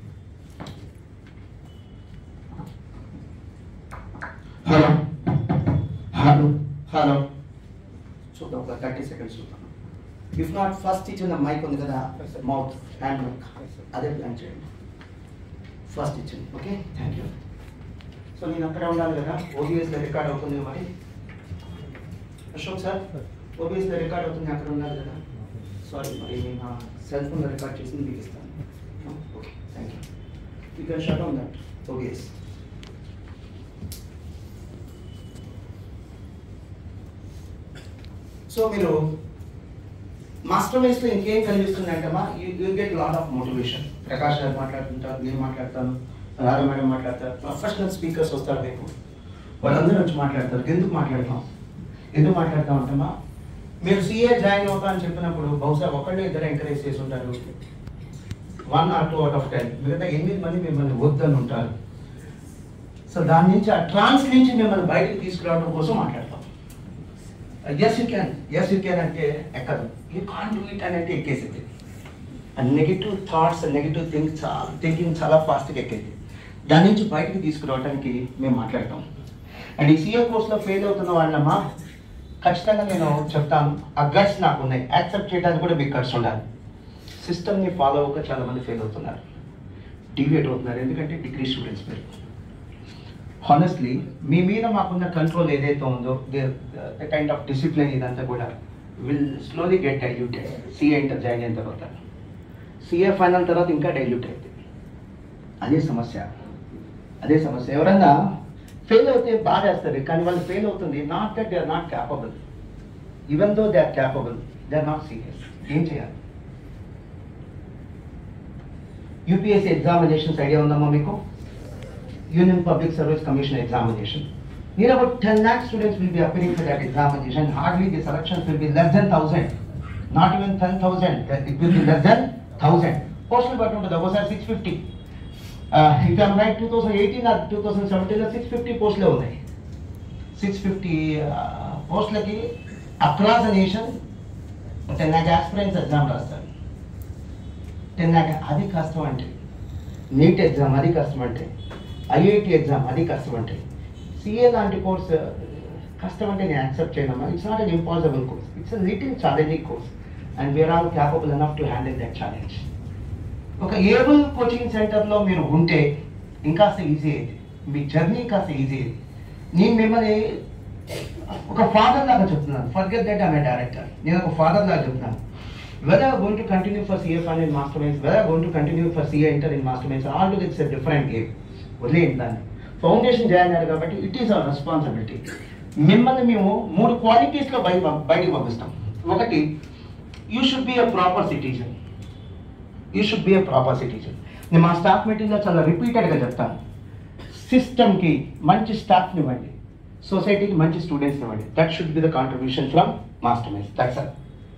hello hello hello చూద్దాం ఒక థర్టీ సెకండ్స్ చూద్దాం ఇఫ్ నాట్ ఫస్ట్ ఇచ్చిన మైక్ ఉంది కదా మౌత్ హ్యాండ్ మైక్ అదే ప్లాన్ చేయండి ఫస్ట్ ఇచ్చింది ఓకే థ్యాంక్ యూ సో నేను అక్కడే ఉండాలి కదా ఓబిఎస్లో రికార్డ్ అవుతుంది మరి అశోక్ సార్ ఓబిఎస్లో రికార్డ్ అవుతుంది అక్కడ ఉండాలి కదా సారీ మరి నేను నా సెల్ ఫోన్లో రికార్డ్ చేసి మీకు ఇస్తాను okay thank you you can shut on that OBS so మీరు మాస్టర్ మైన్స్ లో ఇంకేం కనిపిస్తుంది అంటమ్మా you get lot of motivation Prakash garu మాట్లాడుతుంటారు నేను మాట్లాడతాను రాధా మేడం మాట్లాడతారు ప్రొఫెషనల్ స్పీకర్స్ వస్తారు రేపు వాళ్ళందరూ వచ్చి మాట్లాడతారు ఎందుకు మాట్లాడతాం ఎందుకు మాట్లాడతాం అంటమ్మా మీరు సీఏ జాయిన్ అవుతా అని చెప్పినప్పుడు బహుశా ఒకళ్ళు ఇద్దరు ఎంకరేజ్ చేసి ఉంటారు one or two out of ten మిగతా ఎనిమిది మంది మిమ్మల్ని వద్దని ఉంటారు సో దాని నుంచి ఆ ట్రాన్స్ నుంచి మిమ్మల్ని బయటకు తీసుకురావడం కోసం మాట్లాడతాం yes you can yes you can అంటే ఎక్కదు యూ కాన్ డూ ఇట్ అని అంటే ఎక్కేసింది ఆ నెగిటివ్ థాట్స్ నెగిటివ్ థింక్ చాలా థింకింగ్ చాలా ఫాస్ట్గా ఎక్కేది దాని నుంచి బయటకు తీసుకురావడానికి మేము మాట్లాడతాం అండ్ ఈ సీఏ కోర్స్లో ఫెయిల్ అవుతున్న వాళ్ళమ్మా ఖచ్చితంగా నేను చెప్తాను ఆ గట్స్ నాకు ఉన్నాయి యాక్సెప్ట్ చేయడానికి కూడా మీకు గట్స్ ఉండాలి సిస్టమ్ని ఫాలో అవ్వక చాలా మంది ఫెయిల్ అవుతున్నారు డివియేట్ అవుతున్నారు ఎందుకంటే డిగ్రీ స్టూడెంట్స్ మీరు హానెస్ట్లీ మీ మీద మాకున్న కంట్రోల్ ఏదైతే ఉందో ద కైండ్ ఆఫ్ డిసిప్లిన్ ఇదంతా కూడా will slowly get diluted CA inter join అయిన తర్వాత సిఏ ఫైనల్ తర్వాత ఇంకా డైల్యూట్ అయింది అదే సమస్య అదే సమస్య ఎవరన్నా ఫెయిల్ అవుతే బాధేస్తారు కానీ వాళ్ళు ఫెయిల్ అవుతుంది not that they are not capable even though they are capable they are not serious ఏం చేయాలి యూపీఎస్సీ ఎగ్జామినేషన్స్ ఐడియా ఉందమ్మా మీకు Union Public Service Commission examination. Near about 10 lakh students will be appearing for that examination. Hardly the selections will be less than 1000. Not even ten thousand it will be less than thousand పోస్టులు బట్టి ఉంటుంది ఒకసారి six fifty if I'm right two thousand eighteen two thousand సెవెంటీన్లో six fifty పోస్టులే ఉన్నాయి six fifty పోస్టులకి across the nation ten lakh aspirants exam రాస్తారు ten lakh అది కష్టం అంటే నీట్ ఎగ్జామ్ అది కష్టం అంటే ఐఐటి ఎగ్జామ్ అది కష్టం అంటే సిఏ లాంటి కోర్స్ కష్టం అంటే నేను యాక్సెప్ట్ చేయడమ్మా it's not an impossible course it's a little challenging course and we're all capable enough to handle that challenge ఒక ఏబుల్ కోచింగ్ సెంటర్లో మీరు ఉంటే ఇంకాస్త ఈజీ అయింది మీ జర్నీ కాస్త ఈజీ అయింది నేను మిమ్మల్ని ఒక ఫాదర్ లాగా చెప్తున్నాను ఫర్గెట్ దట్ ఐమ్ డైరెక్టర్ నేను ఒక ఫాదర్ లాగా చెప్తున్నాను whether going to continue for CA fund in Master Minds whether going to continue for CA inter in Master Minds all to it's a different game వదిలేయండి దాన్ని foundation చేయాలన్నారు కాబట్టి it is our responsibility మిమ్మల్ని మేము మూడు క్వాలిటీస్లో బయట బయటికి పంపిస్తాం ఒకటి you should be a proper citizen you should be a proper citizen నేను మా స్టాఫ్ మీటింగ్లో చాలా రిపీటెడ్గా చెప్తాను సిస్టమ్కి మంచి స్టాఫ్ని ఇవ్వండి సొసైటీకి మంచి స్టూడెంట్స్ని ఇవ్వండి that should be the contribution from Master Minds that's all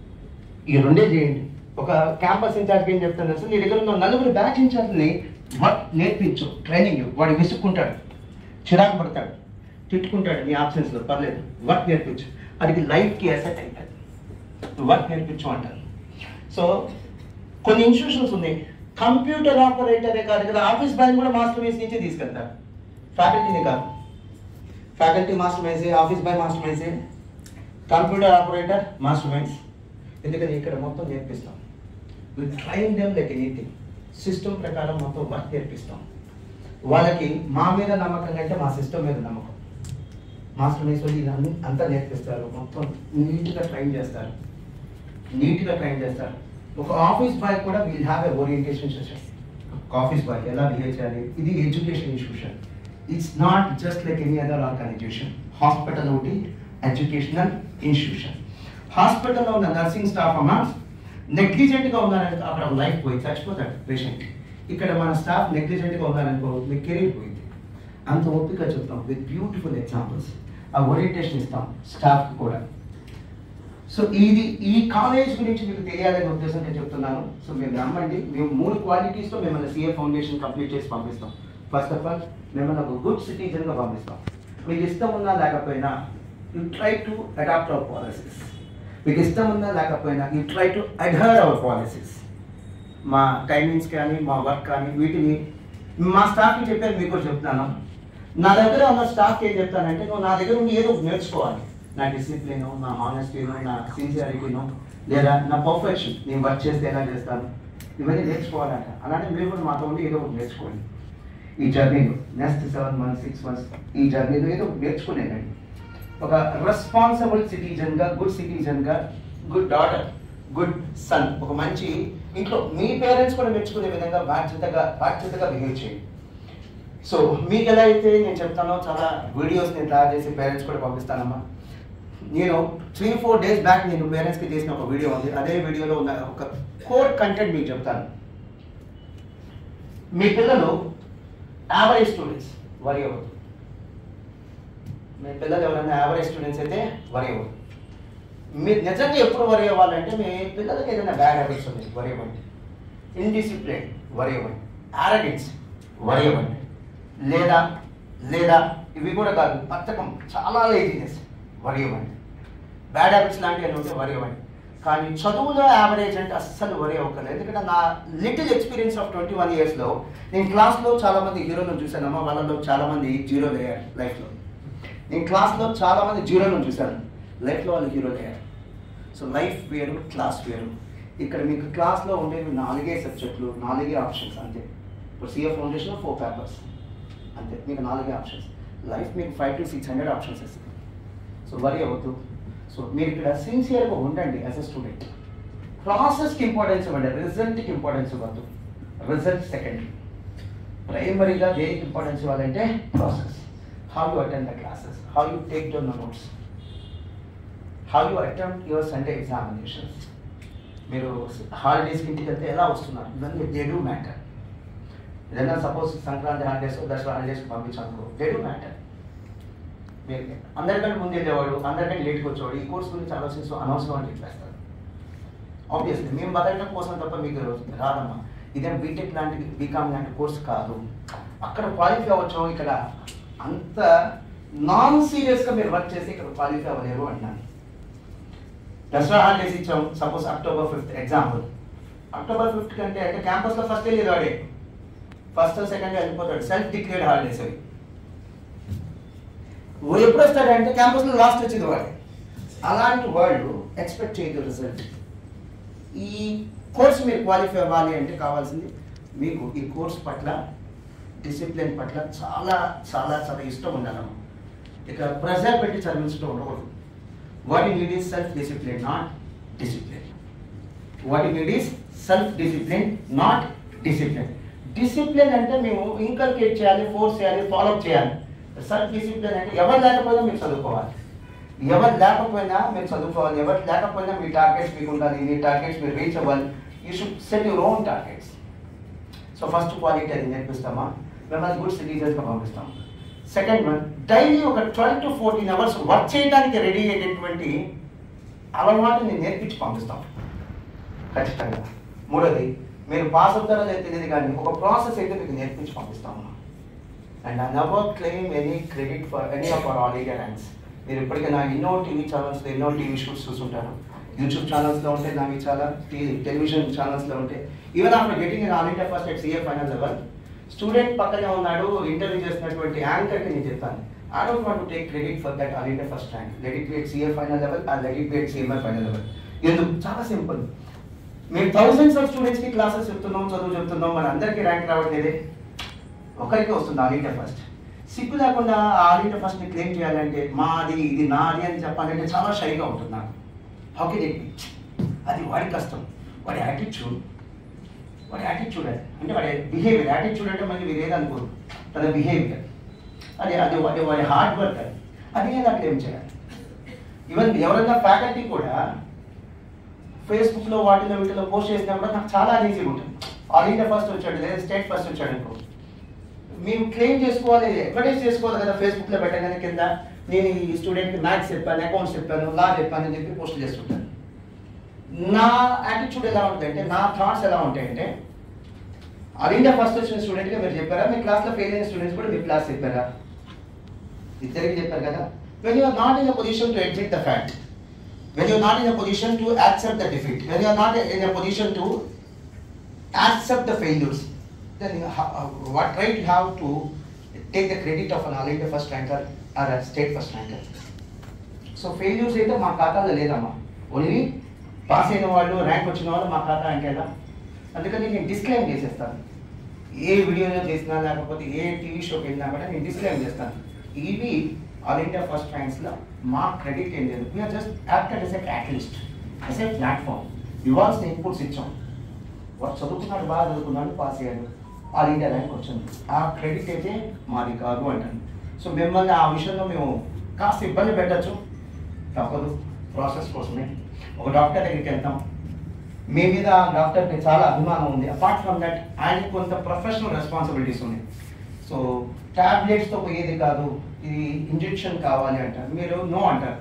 ఈ రెండే చేయండి ఒక క్యాంపస్ ఇన్ఛార్జ్కి ఏం చెప్తాను అసలు నీ దగ్గర ఉన్న నలుగురు బ్యాచ్ ఇన్ఛార్జ్ని వర్క్ నేర్పించు ట్రైనింగ్ వాడు విసుక్కుంటాడు చిరాకు పడతాడు తిట్టుకుంటాడు నీ ఆబ్సెన్స్లో పర్లేదు వర్క్ నేర్పించు అడిగి లైఫ్కి అసెట్ అవుతుంది వర్క్ నేర్పించు అంటారు సో కొన్ని ఇన్స్టిట్యూషన్స్ ఉన్నాయి కంప్యూటర్ ఆపరేటరే కాదు కదా ఆఫీస్ బాయ్ కూడా మాస్టర్ మైన్స్ నుంచి తీసుకెళ్తారు ఫ్యాకల్టీని కాదు ఫ్యాకల్టీ మాస్టర్ మైన్సే ఆఫీస్ బాయ్ మాస్టర్ మైన్సే కంప్యూటర్ ఆపరేటర్ మాస్టర్ మైన్స్ ఎందుకని ఇక్కడ మొత్తం నేర్పిస్తాం we train them like anything system ప్రకారం మొత్తం వర్క్ నేర్పిస్తాం వాళ్ళకి మా మీద నమ్మకం కంటే మా సిస్టమ్ మీద నమ్మకం మాస్టర్ మైన్స్ వాళ్ళు ఇలా అన్ని- అంతా నేర్పిస్తారు మొత్తం నీట్గా ట్రైన్ చేస్తారు నీట్గా ట్రైన్ చేస్తారు ఒక ఆఫీస్ బాయ్ కూడా we'll have a orientation session ఒక ఆఫీస్ బాయ్ ఎలా బిహేవ్ చేయాలి ఇది education institution it's not just like any other organisation hospital ఒకటి ఎడ్యుకేషనల్ ఇన్స్టిట్యూషన్ హాస్పిటల్లో ఉన్న నర్సింగ్ స్టాఫ్ అమ్మ నెగ్లిజెంట్గా ఉన్నారనుకో అక్కడ లైఫ్ పోయి చచ్చిపోతాడు పేషెంట్ ఇక్కడ మన స్టాఫ్ నెగ్లిజెంట్గా ఉన్నారనుకో మీ కెరీర్ పోయింది అంత ఓపిక చెప్తాం విత్ బ్యూటిఫుల్ ఎగ్జాంపుల్స్ ఆ ఓరియంటేషన్ ఇస్తాం స్టాఫ్కి కూడా సో ఇది ఈ కాలేజ్ గురించి మీకు తెలియాలనే ఉద్దేశంతో చెప్తున్నాను సో మీరు నమ్మండి మేము మూడు క్వాలిటీస్తో మిమ్మల్ని సిఏ ఫౌండేషన్ కంప్లీట్ చేసి పంపిస్తాం ఫస్ట్ ఆఫ్ ఆల్ మిమ్మల్ని ఒక గుడ్ సిటిజన్గా పంపిస్తాం మీకు ఇష్టం ఉన్నా లేకపోయినా you try to adapt our policies మీకు ఇష్టం ఉన్నా లేకపోయినా you try to adhere our policies మా టైమింగ్స్ కానీ మా వర్క్ కానీ వీటిని మా స్టాఫ్కి చెప్పాను మీకు కూడా చెప్తున్నాను నా దగ్గర ఉన్న స్టాఫ్కి ఏం చెప్తానంటే నువ్వు నా దగ్గర ఉండి ఏదో ఒకటి నేర్చుకోవాలి నా డిసిప్లిన్ నా హానెస్టీను నా సిన్సియారిటీను లేదా నా పర్ఫెక్షన్ నేను వర్క్ చేస్తే ఎలా చేస్తాను ఇవన్నీ నేర్చుకోవాలంట అలానే మీరు కూడా మాతో ఉండి ఏదో ఒకటి నేర్చుకోండి ఈ జర్నీలో next seven months six months ఈ జర్నీలో ఏదో ఒకటి నేర్చుకునేదండి ఒక రెస్పాన్సిబుల్ సిటిజన్గా గుడ్ సిటిజన్గా గుడ్ డాటర్ గుడ్ సన్ ఒక మంచి ఇంట్లో మీ పేరెంట్స్ కూడా మెచ్చుకునే విధంగా బాధ్యతగా బాధ్యతగా బిహేవ్ చేయండి సో మీకు ఎలా అయితే నేను చెప్తానో చాలా వీడియోస్ నేను తయారు చేసి పేరెంట్స్ కూడా పంపిస్తానమ్మా నేను త్రీ ఫోర్ డేస్ బ్యాక్ నేను పేరెంట్స్కి చేసిన ఒక వీడియో ఉంది అదే వీడియోలో ఉన్న ఒక కోర్ కంటెంట్ మీకు చెప్తాను మీ పిల్లలు యావరేజ్ స్టూడెంట్స్ వరి అవ్వదు మీ పిల్లలు ఎవరైనా యావరేజ్ స్టూడెంట్స్ అయితే వరి అవ్వదు మీరు నిజంగా ఎప్పుడు వరి అవ్వాలంటే మీ పిల్లలకి ఏదైనా బ్యాడ్ హ్యాబిట్స్ ఉన్నాయి వరి అవ్వండి ఇండిసిప్లిన్ వరి అవ్వండి ఆరగెన్స్ వరి అవ్వండి లేదా లేదా ఇవి కూడా కాదు పచ్చకం చాలా లేజినెస్ వరి అవ్వండి బ్యాడ్ హ్యాబిట్స్ లాంటివి ఉంటే వరి అవ్వండి కానీ చదువులో యావరేజ్ అంటే అస్సలు వరి అవ్వకలేదు ఎందుకంటే నా little experience of twenty one ఇయర్స్లో నేను క్లాస్లో చాలా మంది హీరోలను చూశానమ్మా వాళ్ళలో చాలా మంది జీరోలు అయ్యారు లైఫ్లో నేను క్లాస్లో చాలా మంది జీరోలను చూశాను లైఫ్లో వాళ్ళు హీరోలు అయ్యారు సో లైఫ్ వేరు క్లాస్ వేరు ఇక్కడ మీకు క్లాస్లో ఉండేవి నాలుగే సబ్జెక్టులు నాలుగే ఆప్షన్స్ అంతే ఇప్పుడు సిఏ ఫౌండేషన్లో ఫోర్ పేపర్స్ అంతే మీకు నాలుగే ఆప్షన్స్ లైఫ్ మీకు five to six hundred options ఇస్తుంది సో వరి అవ్వద్దు సో మీరు ఇక్కడ సిన్సియర్గా ఉండండి యాజ్ అ స్టూడెంట్ ప్రాసెస్కి ఇంపార్టెన్స్ ఇవ్వండి రిజల్ట్కి ఇంపార్టెన్స్ ఇవ్వద్దు రిజల్ట్ సెకండరీ ప్రైమరీగా దేనికి ఇంపార్టెన్స్ ఇవ్వాలంటే process how you attend the classes how you take down the notes how you attempt your Sunday examinations మీరు హాలిడేస్కి ఇంటికి వెళ్తే ఎలా వస్తున్నారు ఇవన్నీ దే డూ మ్యాటర్ ఏదైనా suppose Sankranti holidays Dasara holidays పంపించాలనుకో they do matter మీరు అందరికంటే ముందు వెళ్ళేవాడు అందరికంటే లేట్కి వచ్చేవాడు ఈ కోర్స్ గురించి ఆలోచించు అనవసరం అని చెప్పేస్తారు ఆబ్వియస్లీ మేము బతకడం కోసం తప్ప మీకు రాదమ్మా ఇదేం బీటెక్ లాంటి బీకామ్ లాంటి కోర్స్ కాదు అక్కడ క్వాలిఫై అవ్వచ్చు ఇక్కడ అంత నాన్ సీరియస్గా మీరు వర్క్ చేసి ఇక్కడ క్వాలిఫై అవ్వలేరు అంటున్నాను దసరా హాలిడేస్ ఇచ్చాం suppose October fifth example October fifth కంటే అంటే క్యాంపస్లో ఫస్ట్ లేదు వాడే ఫస్ట్ సెకండ్ వెళ్ళిపోతాడు సెల్ఫ్ డిక్లేర్డ్ హాలిడేస్ అవి ఓ ఎప్పుడు వస్తాడంటే క్యాంపస్లో లాస్ట్ వచ్చింది వాడు అలాంటి వాళ్ళు ఎక్స్పెక్ట్ చేయదు రిజల్ట్ ఈ కోర్స్ మీరు క్వాలిఫై అవ్వాలి అంటే కావాల్సింది మీకు ఈ కోర్స్ పట్ల డిసిప్లిన్ పట్ల చాలా చాలా చాలా ఇష్టం ఉండాలమ్మా ఇక ప్రెజర్ పెట్టి చదివించడం ఉండకూడదు what you need is self discipline not discipline what you need is self discipline not discipline discipline అంటే మేము ఇంకల్కేట్ చేయాలి ఫోర్స్ చేయాలి ఫాలో చేయాలి సెల్ఫ్ డిసిప్లిన్ అంటే ఎవరు లేకపోయినా మీరు చదువుకోవాలి ఎవరు లేకపోయినా మీరు చదువుకోవాలి ఎవరు లేకపోయినా మీ టార్గెట్స్ మీకు ఉండాలి మీ టార్గెట్స్ మీరు రీచ్ అవ్వాలి you should set your own targets so first quality అది నేర్పిస్తామా మిమ్మల్ని గుడ్ సిటిజన్స్గా పంపిస్తాం సెకండ్ వన్ డైలీ ఒక twelve to fourteen hours work చేయడానికి రెడీ అయ్యేటటువంటి అలవాటుని నేర్పించి పంపిస్తాం ఖచ్చితంగా మూడోది మీరు పాస్ అవుతారో లేదో తెలియదు కానీ ఒక ప్రాసెస్ అయితే మీకు నేర్పించి పంపిస్తాము and I never claim any credit for any of our all India ranks మీరు ఇప్పటికైనా ఎన్నో టీవీ ఛానల్స్లో ఎన్నో టీవీ షోస్ చూస్తుంటారు యూట్యూబ్ ఛానల్స్లో ఉంటాయి నావి చాలా టెలివిజన్ ఛానల్స్లో ఉంటాయి even after getting all India first at CA final level student పక్కనే ఉన్నాడు ఇంటర్వ్యూ చేసినటువంటి యాంకర్కి నేను చెప్తాను I don't want to take credit for that all India first rank let it be CA final level or let it be CMI final level ఎందుకు చాలా simple మేము thousands of స్టూడెంట్స్కి క్లాసెస్ చెప్తున్నాం చదువు చెప్తున్నాం మన అందరికీ ర్యాంక్ రావట్లేదే ఒకరికి వస్తుంది ఆల్ ఇండియా ఫస్ట్ సిగ్గు లేకుండా ఆల్ ఇండియా ఫస్ట్ని క్లెయిమ్ చేయాలంటే మాది ఇది నాది అని చెప్పాలంటే చాలా షైగా ఉంటుంది నాకు హౌ కెన్ ఇట్ అది వాడి కష్టం వాడి యాటిట్యూడ్ వాడి యాటిట్యూడ్ అది అంటే వాడి బిహేవియర్ యాటిట్యూడ్ అంటే మళ్ళీ మీరు ఏదనుకోరు తన బిహేవియర్ అది అది వాడి వాడి హార్డ్ వర్క్ అది అది నేను అక్కడ ఏం చేయాలి ఈవెన్ ఎవరైనా ఫ్యాకల్టీ కూడా ఫేస్బుక్లో వాటిలో వీటిలో పోస్ట్ చేసినా కూడా నాకు చాలా ఈజీగా ఉంటుంది ఆల్ ఇండియా ఫస్ట్ వచ్చాడు లేదా స్టేట్ ఫస్ట్ వచ్చాడు అనుకో మేము క్లెయిమ్ చేసుకోవాలి అడ్వర్టైజ్ చేసుకోవాలి కదా ఫేస్బుక్లో పెట్టగానే కింద నేను ఈ స్టూడెంట్కి మ్యాథ్స్ చెప్పాను అకౌంట్స్ చెప్పాను లా చెప్పాను అని చెప్పి పోస్ట్ చేస్తుంటాను నా యాటిట్యూడ్ ఎలా ఉంటుందంటే నా థాట్స్ ఎలా ఉంటాయంటే ఆల్ ఇండియా ఫస్ట్ వచ్చిన స్టూడెంట్గా మీరు చెప్పారా మీ క్లాస్లో ఫెయిల్ అయిన స్టూడెంట్స్ కూడా మీ క్లాస్ చెప్పారా ఇద్దరికి చెప్పారు కదా when you are not in a position to exit the fact when you not in a position to accept the defeat when you are not in a position to accept the failures then you ha- uh, what right you have to take the credit of an all India first ranker or a state first ranker. So failures అయితే మా ఖాతాలో లేదమ్మా only pass అయిన వాళ్ళు rank వచ్చిన వాళ్ళు మా ఖాతా అంటేదా అందుకని నేను డిస్క్లైమ్ చేసేస్తాను ఏ వీడియోలో చేసినా లేకపోతే ఏ టీవీ షోకి వెళ్ళినా కూడా నేను డిస్క్లైమ్ చేస్తాను ఇవి ఆల్ ఇండియా ఫస్ట్ ర్యాంక్స్లో మా క్రెడిట్ ఏం లేదు we're just acted as a catalyst as a platform ఇవ్వాల్సిన ఇన్పుట్స్ ఇచ్చాం వాడు చదువుకున్నాడు బాగా చదువుకున్నాడు పాస్ అయ్యాడు ఆల్ ఇండియా ర్యాంక్ వచ్చింది ఆ క్రెడిట్ అయితే మాది కాదు అంటాను సో మిమ్మల్ని ఆ విషయంలో మేము కాస్త ఇబ్బంది పెట్టచ్చు తప్పదు ప్రాసెస్ కోసమే ఒక డాక్టర్ దగ్గరికి వెళ్తాం మీ మీద ఆ డాక్టర్కి చాలా అభిమానం ఉంది అపార్ట్ ఫ్రమ్ దట్ ఆయనకి కొంత ప్రొఫెషనల్ రెస్పాన్సిబిలిటీస్ ఉన్నాయి సో ట్యాబ్లెట్స్తో పోయేది కాదు ఇది ఇంజెక్షన్ కావాలి అంటారు మీరు నో అంటారు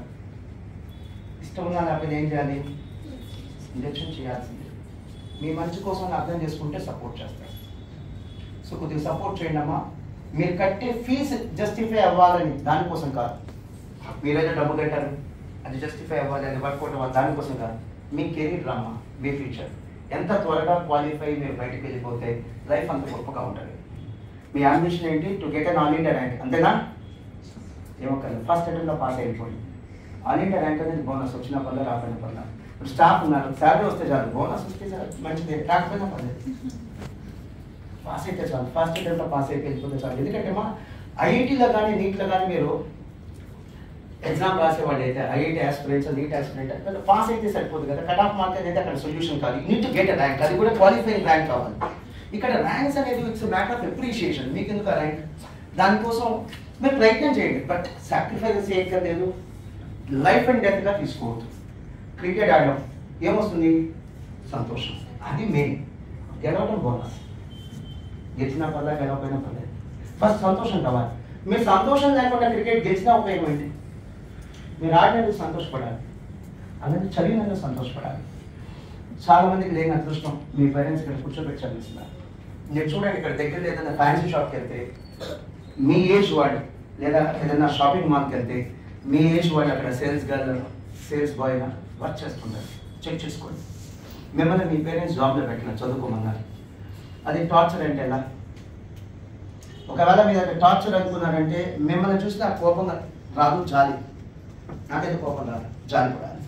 ఇష్టం ఉన్నా లేకపోతే ఏం చేయాలి ఇంజెక్షన్ చేయాల్సిందే మీ మంచి కోసం అర్థం చేసుకుంటే సపోర్ట్ చేస్తారు సో కొద్దిగా సపోర్ట్ చేయండి అమ్మా మీరు కట్టే ఫీజు జస్టిఫై అవ్వాలని దానికోసం కాదు మీరైతే డబ్బు కట్టారు అది జస్టిఫై అవ్వాలి అది వర్కౌట్ అవ్వాలి దానికోసం కాదు మీ కెరీర్ రామ్మా మీ ఫ్యూచర్ ఎంత త్వరగా క్వాలిఫై మీరు బయటకు వెళ్ళిపోతే లైఫ్ అంత గొప్పగా ఉంటుంది మీ అంబిషన్ ఏంటి to get an all India rank అంతేనా ఏమక్కర్లేదు ఫస్ట్ అటెంప్ట్లో పాస్ అయిపోయింది ఆల్ ఇండియా ర్యాంక్ అనేది బోనస్ వచ్చిన పర్ల రాకపోయిన పర్ల ఇప్పుడు స్టాఫ్ ఉన్నారు శాలరీ వస్తే చాలు బోనస్ వస్తే చాలు మంచిది రాకపోయినా పర్లేదు పాస్ అయితే చాలు ఫస్ట్ అటెంప్ట్లో పాస్ అయిపోయి వెళ్ళిపోతే చాలు ఎందుకంటే మా ఐఐటీలో కానీ నీట్లో కానీ మీరు ఎగ్జామ్ రాసేవాళ్ళు అయితే IIT aspirants NEET aspirant pass అయితే సరిపోదు కదా కట్ ఆఫ్ మార్క్ అనేది అక్కడ సొల్యూషన్ కాదు నీట్ గెట్ ర్యాంక్ అది కూడా క్వాలిఫైయింగ్ ర్యాంక్ కావాలి ఇక్కడ ర్యాంక్స్ అనేది ఇట్స్ మ్యాటర్ ఆఫ్ అప్రిషియేషన్ మీకు ఎందుకు ఆ ర్యాంక్ దానికోసం మీరు ప్రయత్నం చేయండి బట్ సాక్రిఫైస్ చేయక్కర్లేదు లైఫ్ అండ్ డెత్గా తీసుకోవద్దు క్రికెట్ ఆడడం ఏమొస్తుంది సంతోషం అది మెయిన్ గెలవడం బోనస్ గెలిచినా పర్లేదు గెలవకపోయినా పర్లేదు ఫస్ట్ సంతోషం కావాలి మీరు సంతోషం లేకుండా క్రికెట్ గెలిచినా ఉపయోగం ఏంటి మీరు ఆడినందుకు సంతోషపడాలి అలాగే చదివినందుకు సంతోషపడాలి చాలా మందికి లేని అదృష్టం మీ పేరెంట్స్ ఇక్కడ కూర్చోబెట్టి చదివిస్తున్నారు మీరు చూడండి ఇక్కడ దగ్గర ఏదైనా ఫ్యాన్సీ షాప్కి వెళ్తే మీ ఏజ్ వాడు లేదా ఏదైనా షాపింగ్ మాల్కి వెళ్తే మీ ఏజ్ వాడు అక్కడ sales girl sales boy work చేస్తున్నారు చెక్ చేసుకోండి మిమ్మల్ని మీ పేరెంట్స్ జాబ్లో పెట్టిన చదువుకోమన్నారు అది టార్చర్ అంటే ఎలా ఒకవేళ మీరు అక్కడ టార్చర్ అనుకున్నారంటే మిమ్మల్ని చూస్తే ఆ కోపం రాదు జాలి నాకైతే కోపం రాదు జాలి కూడా రాదు.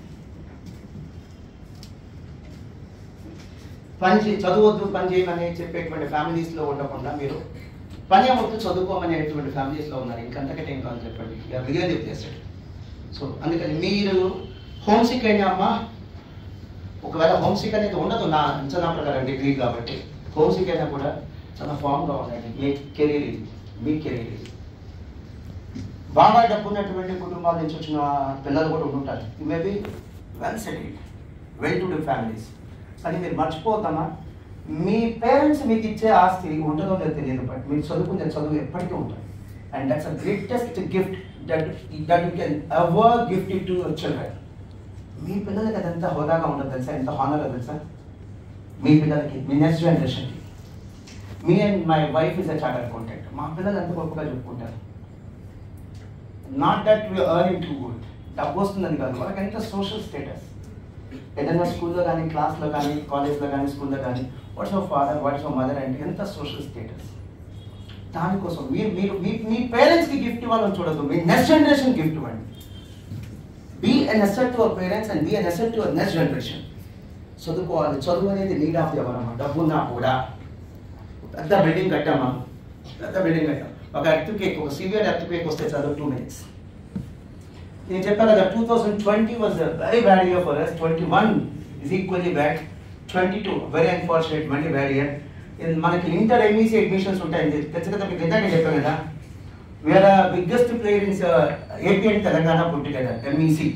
పని చే చదువద్దు పని చేయమని చెప్పేటువంటి ఫ్యామిలీస్లో ఉండకుండా మీరు పని అవ్వద్దు చదువుకోమనేటువంటి ఫ్యామిలీస్లో ఉన్నారు ఇంకంతకంటే ఏం కావాలి చెప్పండి ఇక రియల్ చెప్పేస్తాడు సో అందుకని మీరు హోమ్ సిక్ అయినా అమ్మా ఒకవేళ హోమ్ సిక్ అనేది ఉండదు నా అంచనా ప్రకారం డిగ్రీ కాబట్టి హోమ్ సిక్ అయినా కూడా చాలా ఫామ్గా ఉండండి మీ కెరీర్ ఇది మీ కెరీర్ ఇది బాగా డబ్బు ఉన్నటువంటి కుటుంబాల నుంచి వచ్చిన పిల్లలు కూడా ఉంటుంటారు maybe well settled well to do families కానీ మీరు మర్చిపోతామా మీ పేరెంట్స్ మీకు ఇచ్చే ఆస్తి ఉంటుందో లేదో తెలియదు బట్ మీరు చదువుకునే చదువు ఎప్పటికీ ఉంటుంది and that's a greatest gift that that you can ever gift it to children మీ పిల్లలకి అది ఎంత హోదాగా ఉండదు తెలుసా ఎంత హానర్గా తెలుసా మీ పిల్లలకి మీ నెక్స్ట్ జనరేషన్కి మీ and my wife is a chartered accountant మా పిల్లలు ఎంత గొప్పగా చెప్పుకుంటారు not that we earning too good డబ్బు వస్తుందని కాదు వాళ్ళకి ఎంత సోషల్ స్టేటస్ ఏదైనా స్కూల్లో కానీ క్లాస్లో కానీ కాలేజ్లో కానీ స్కూల్లో కానీ what's of father what's of mother అంటే ఎంత సోషల్ స్టేటస్ దానికోసం మీరు మీరు మీ మీ పేరెంట్స్కి గిఫ్ట్ ఇవ్వాలని చూడదు మీ నెక్స్ట్ జనరేషన్ గిఫ్ట్ ఇవ్వండి be an asset to our parents and be an asset to our next generation చదువుకోవాలి చదువు అనేది నీడ్ ఆఫ్ ఎవరమ్మా డబ్బు ఉన్నా కూడా పెద్ద బిల్డింగ్ కట్టామా పెద్ద బిల్డింగ్ కట్టాం ఒక ఎర్త్ కేక్ ఒక సివియర్ ఎర్త్ కేక్ వస్తే చదువు టూ మినిట్స్ నేను చెప్పాను కదా two thousand twenty was very bad year for us twenty one is equally bad twenty two very unfortunate మళ్ళీ బ్యాడ్ ఇయర్ మనకి ఇంటర్ ఎంఈసీ అడ్మిషన్స్ ఉంటాయి తెలుసు కదా మీకు ఇందాక చెప్పాను కదా we're biggest player in AP and Telangana put together MEC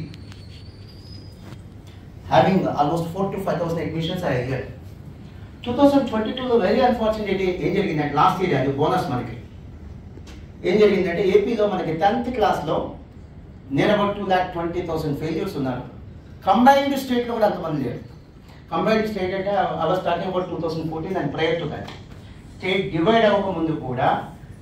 having almost four to five thousand admissions ఆ ఇయర్ టూ థౌసండ్ ట్వంటీ టూలో వెరీ అన్ఫార్చునేట్ ఏం జరిగిందంటే లాస్ట్ ఇయర్ అది బోనస్ మనకి ఏం జరిగిందంటే ఏపీలో మనకి టెన్త్ క్లాస్లో నేను about two lakh twenty thousand failures ఉన్నారు కంబైన్డ్ స్టేట్లో కూడా అంతమంది లేరు కంబైన్డ్ స్టేట్ అంటే our starting about two thousand fourteen and prior to that state divide అవ్వక ముందు కూడా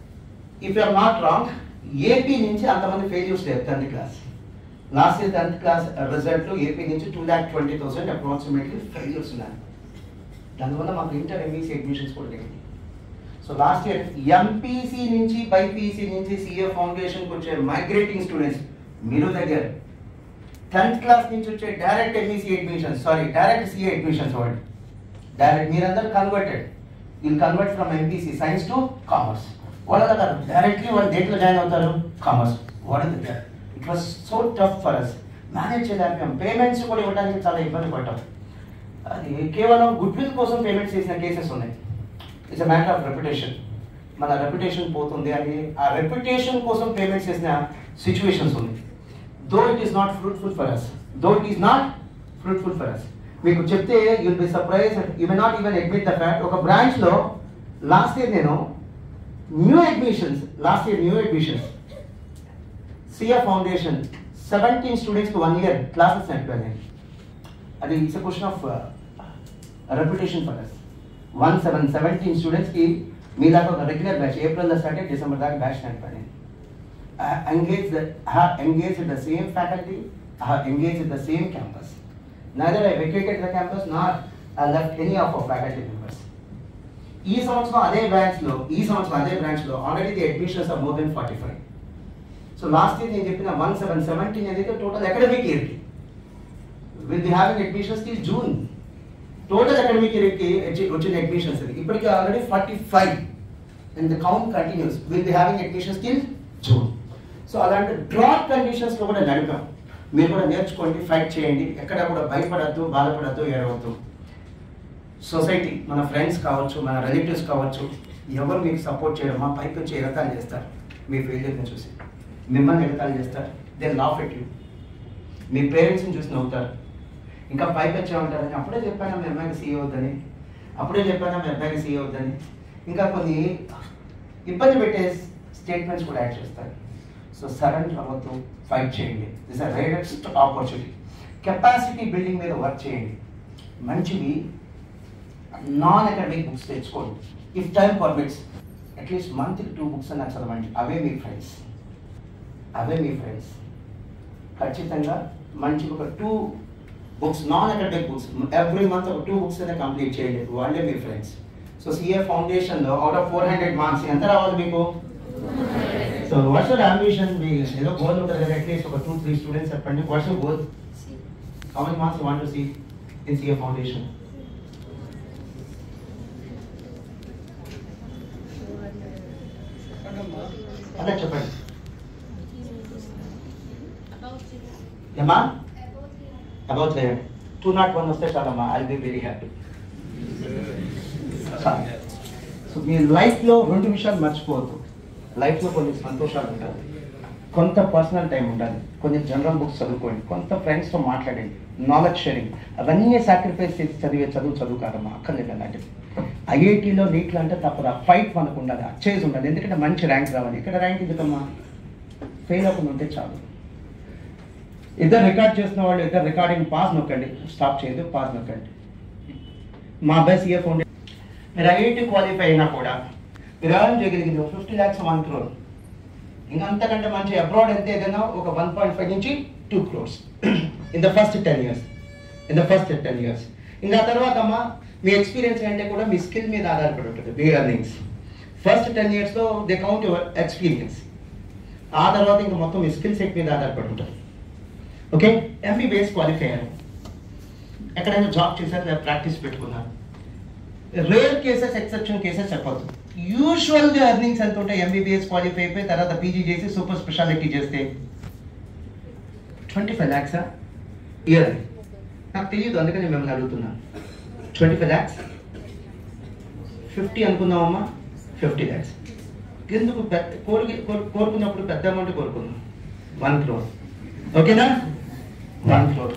if are not wrong AP నుంచి అంతమంది ఫెయిల్యూర్స్ లేరు tenth class last year tenth class result AP నుంచి two lakh twenty thousand approximately failures ఉన్నారు దానివల్ల మాకు ఇంటర్ ఎంఈసీ అడ్మిషన్స్ కూడా లేవు సో లాస్ట్ ఇయర్ ఎంపీసీ నుంచి బైపీసీ నుంచి సిఏ ఫౌండేషన్కి వచ్చే మైగ్రేటింగ్ స్టూడెంట్స్ మీరు దగ్గర టెన్త్ క్లాస్ నుంచి వచ్చే direct MEC admissions sorry direct CA admissions వాళ్ళు డైరెక్ట్ మీరందరూ converted will convert from MPC science to commerce వాళ్ళ కాదు డైరెక్ట్లీ వాళ్ళు దేంట్లో జాయిన్ అవుతారు కామర్స్ వాళ్ళ దగ్గర it was so tough for us manage చేయలేకపోయాం పేమెంట్స్ కూడా ఇవ్వడానికి చాలా ఇబ్బంది పడ్డాం అది కేవలం గుడ్ విల్ కోసం పేమెంట్స్ చేసిన కేసెస్ ఉన్నాయి it's a matter of reputation మన రెప్యుటేషన్ పోతుంది అని ఆ రెప్యుటేషన్ కోసం పేమెంట్స్ చేసిన సిచ్యువేషన్స్ ఉంది though it is not fruitful for us though it is not fruitful for us మీకు చెప్తే you'll be surprise you may not even admit the fact ఒక బ్రాంచ్లో లాస్ట్ ఇయర్ నేను new admissions last year new admissions CF foundation seventeen స్టూడెంట్స్కి one year classes నడిపాను నేను అది it's question of reputation for us one seven seventeen స్టూడెంట్స్కి మీ దాకా ఒక రెగ్యులర్ బ్యాచ్ ఏప్రిల్లో స్టార్ట్ అయ్యి డిసెంబర్ దాకా బ్యాచ్ నడిపాను engaged the, I have engaged the same faculty, I have engaged the same campus. Neither I vacated the campus nor I left any of our faculty members. ఈ సంవత్సరం అదే branch లో ఈ సంవత్సరం అదే బ్రాంచ్ లో already the admissions are more than forty five so last year నేను చెప్పిన వన్ సెవెన్ సెవెంటీన్ ఏదైతే టోటల్ అకాడమిక్ ఇయర్ కి will be having admissions till June total academic year కి వచ్చి- వచ్చిన అడ్మిషన్స్ ఇది ఇప్పటికి already forty five and the count continues will be having admissions till June so అలాంటి డ్రాప్ కండిషన్స్ లో కూడా నడిపాం మీరు కూడా నేర్చుకోండి ఫైట్ చేయండి ఎక్కడ కూడా భయపడద్దు బాధపడద్దు ఏడవద్దు సొసైటీ మన ఫ్రెండ్స్ కావచ్చు మన రిలేటివ్స్ కావచ్చు ఎవరు మీకు సపోర్ట్ చేయడం మా పైకి వచ్చి ఎగతాలు చేస్తారు మీ ఫెయిల్యూర్ని చూసి మిమ్మల్ని ఎగతాలు చేస్తారు దే లాఫ్ ఎట్ యూ మీ పేరెంట్స్ని చూసి నవ్వుతారు ఇంకా పైకి వచ్చామంటారని అప్పుడే చెప్పాను మీ అమ్మాయికి సీఏ అవుద్దని అప్పుడే చెప్పాను మీ అబ్బాయికి సీఏ అవుద్దని ఇంకా కొన్ని ఇబ్బంది పెట్టే స్టేట్మెంట్స్ కూడా యాడ్ చేస్తారు సో సరెండర్ అవ్వద్దు ఫైట్ చేయండి this are rarest opportunity capacity building మీద వర్క్ చేయండి మంచివి నాన్ అకాడమిక్ బుక్స్ తెచ్చుకోండి ఇఫ్ టైం పర్మిట్స్ అట్లీస్ట్ మంత్కి టూ బుక్స్ అన్న చదవండి అవే మీ ఫ్రెండ్స్ అవే మీ ఫ్రెండ్స్ ఖచ్చితంగా మంచి ఒక two books non academic books every month ఒక టూ బుక్స్ అయినా కంప్లీట్ చేయండి వాళ్ళే మీ ఫ్రెండ్స్ సో సిఏ ఫౌండేషన్లో out of four hundred marks ఎంత రావాలి మీకు సో వాట్స్ యువర్ అంబిషన్ మీ ఏదో గోల్ ఉంటుంది కదా అట్లీస్ట్ ఒక టూ త్రీ స్టూడెంట్స్ చెప్పండి what's your goal how many marks want to see in CA foundation అలా చెప్పండి ఏమా అబౌట్ లేదండి టూ నాట్ వన్ వస్తే చాలమ్మా I be very happy so మీ లైఫ్లో రెండు విషయాలు మర్చిపోవద్దు లైఫ్లో కొన్ని సంతోషాలు ఉంటాయి కొంత పర్సనల్ టైం ఉండాలి కొన్ని జనరల్ బుక్స్ చదువుకోండి కొంత ఫ్రెండ్స్తో మాట్లాడండి నాలెడ్జ్ షేరింగ్ అవన్నీ సాక్రిఫైస్ చేసి చదివే చదువు చదువు కాదమ్మా అక్కర్లేదు అలాంటివి ఐఐటీలో నీట్లో అంటే తప్పదు ఆ ఫైట్ మనకు ఉండాలి అచ్చేజ్ ఉండాలి ఎందుకంటే మంచి ర్యాంక్ రావాలి ఇక్కడ ర్యాంక్ ఎందుకమ్మా ఫెయిల్ అవ్వకుండా ఉంటే చాలు ఇద్దరు రికార్డ్ చేస్తున్న వాళ్ళు ఇద్దరు రికార్డింగ్ పాస్ నొక్కండి స్టాప్ చేయదు పాస్ నొక్కండి మా అబ్బాయి సీఏ ఫౌండేషన్ మీరు ఐఐటి క్వాలిఫై అయినా కూడా మీరు ఎర్న్ చేయగలిగింది ఫిఫ్టీ ల్యాక్స్ వన్ క్రోర్ ఇంకా అంతకంటే మంచి అబ్రాడ్ ఎంత ఏదైనా ఒక వన్ పాయింట్ ఫైవ్ నుంచి two crores in the first ten years in the first ten years ఇంకా తర్వాత అమ్మా మీ ఎక్స్పీరియన్స్ అంటే కూడా మీ స్కిల్ మీద ఆధారపడి ఉంటుంది మీ ఎర్నింగ్స్ ఫస్ట్ టెన్ ఇయర్స్లో దే కౌంట్ యువర్ ఎక్స్పీరియన్స్ ఆ తర్వాత ఇంకా మొత్తం మీ స్కిల్ సెట్ మీద ఆధారపడి ఉంటుంది ఓకే ఎంబీబీఎస్ క్వాలిఫై అయ్యారు ఎక్కడైనా జాబ్ చేశారు లేదా ప్రాక్టీస్ పెట్టుకున్నారు రేర్ కేసెస్ ఎక్సెప్షన్ కేసెస్ చెప్పొద్దు యూజువల్గా ఎర్నింగ్స్ ఎంత ఉంటాయి ఎంబీబీఎస్ క్వాలిఫై అయిపోయి తర్వాత పీజీ చేసి సూపర్ స్పెషాలిటీ చేస్తే ట్వంటీ ఫైవ్ ల్యాక్సా ఇయర్ నాకు తెలియదు అందుకని మిమ్మల్ని అడుగుతున్నాను ట్వంటీ ఫైవ్ ల్యాక్స్ ఫిఫ్టీ అనుకుందామమ్మా ఫిఫ్టీ ల్యాక్స్ ఎందుకు పెద్ద కోరిక కోరు- కోరుకున్నప్పుడు పెద్ద అమౌంట్ కోరుకుందాం వన్ క్రోర్ ఓకేనా వన్ క్రోర్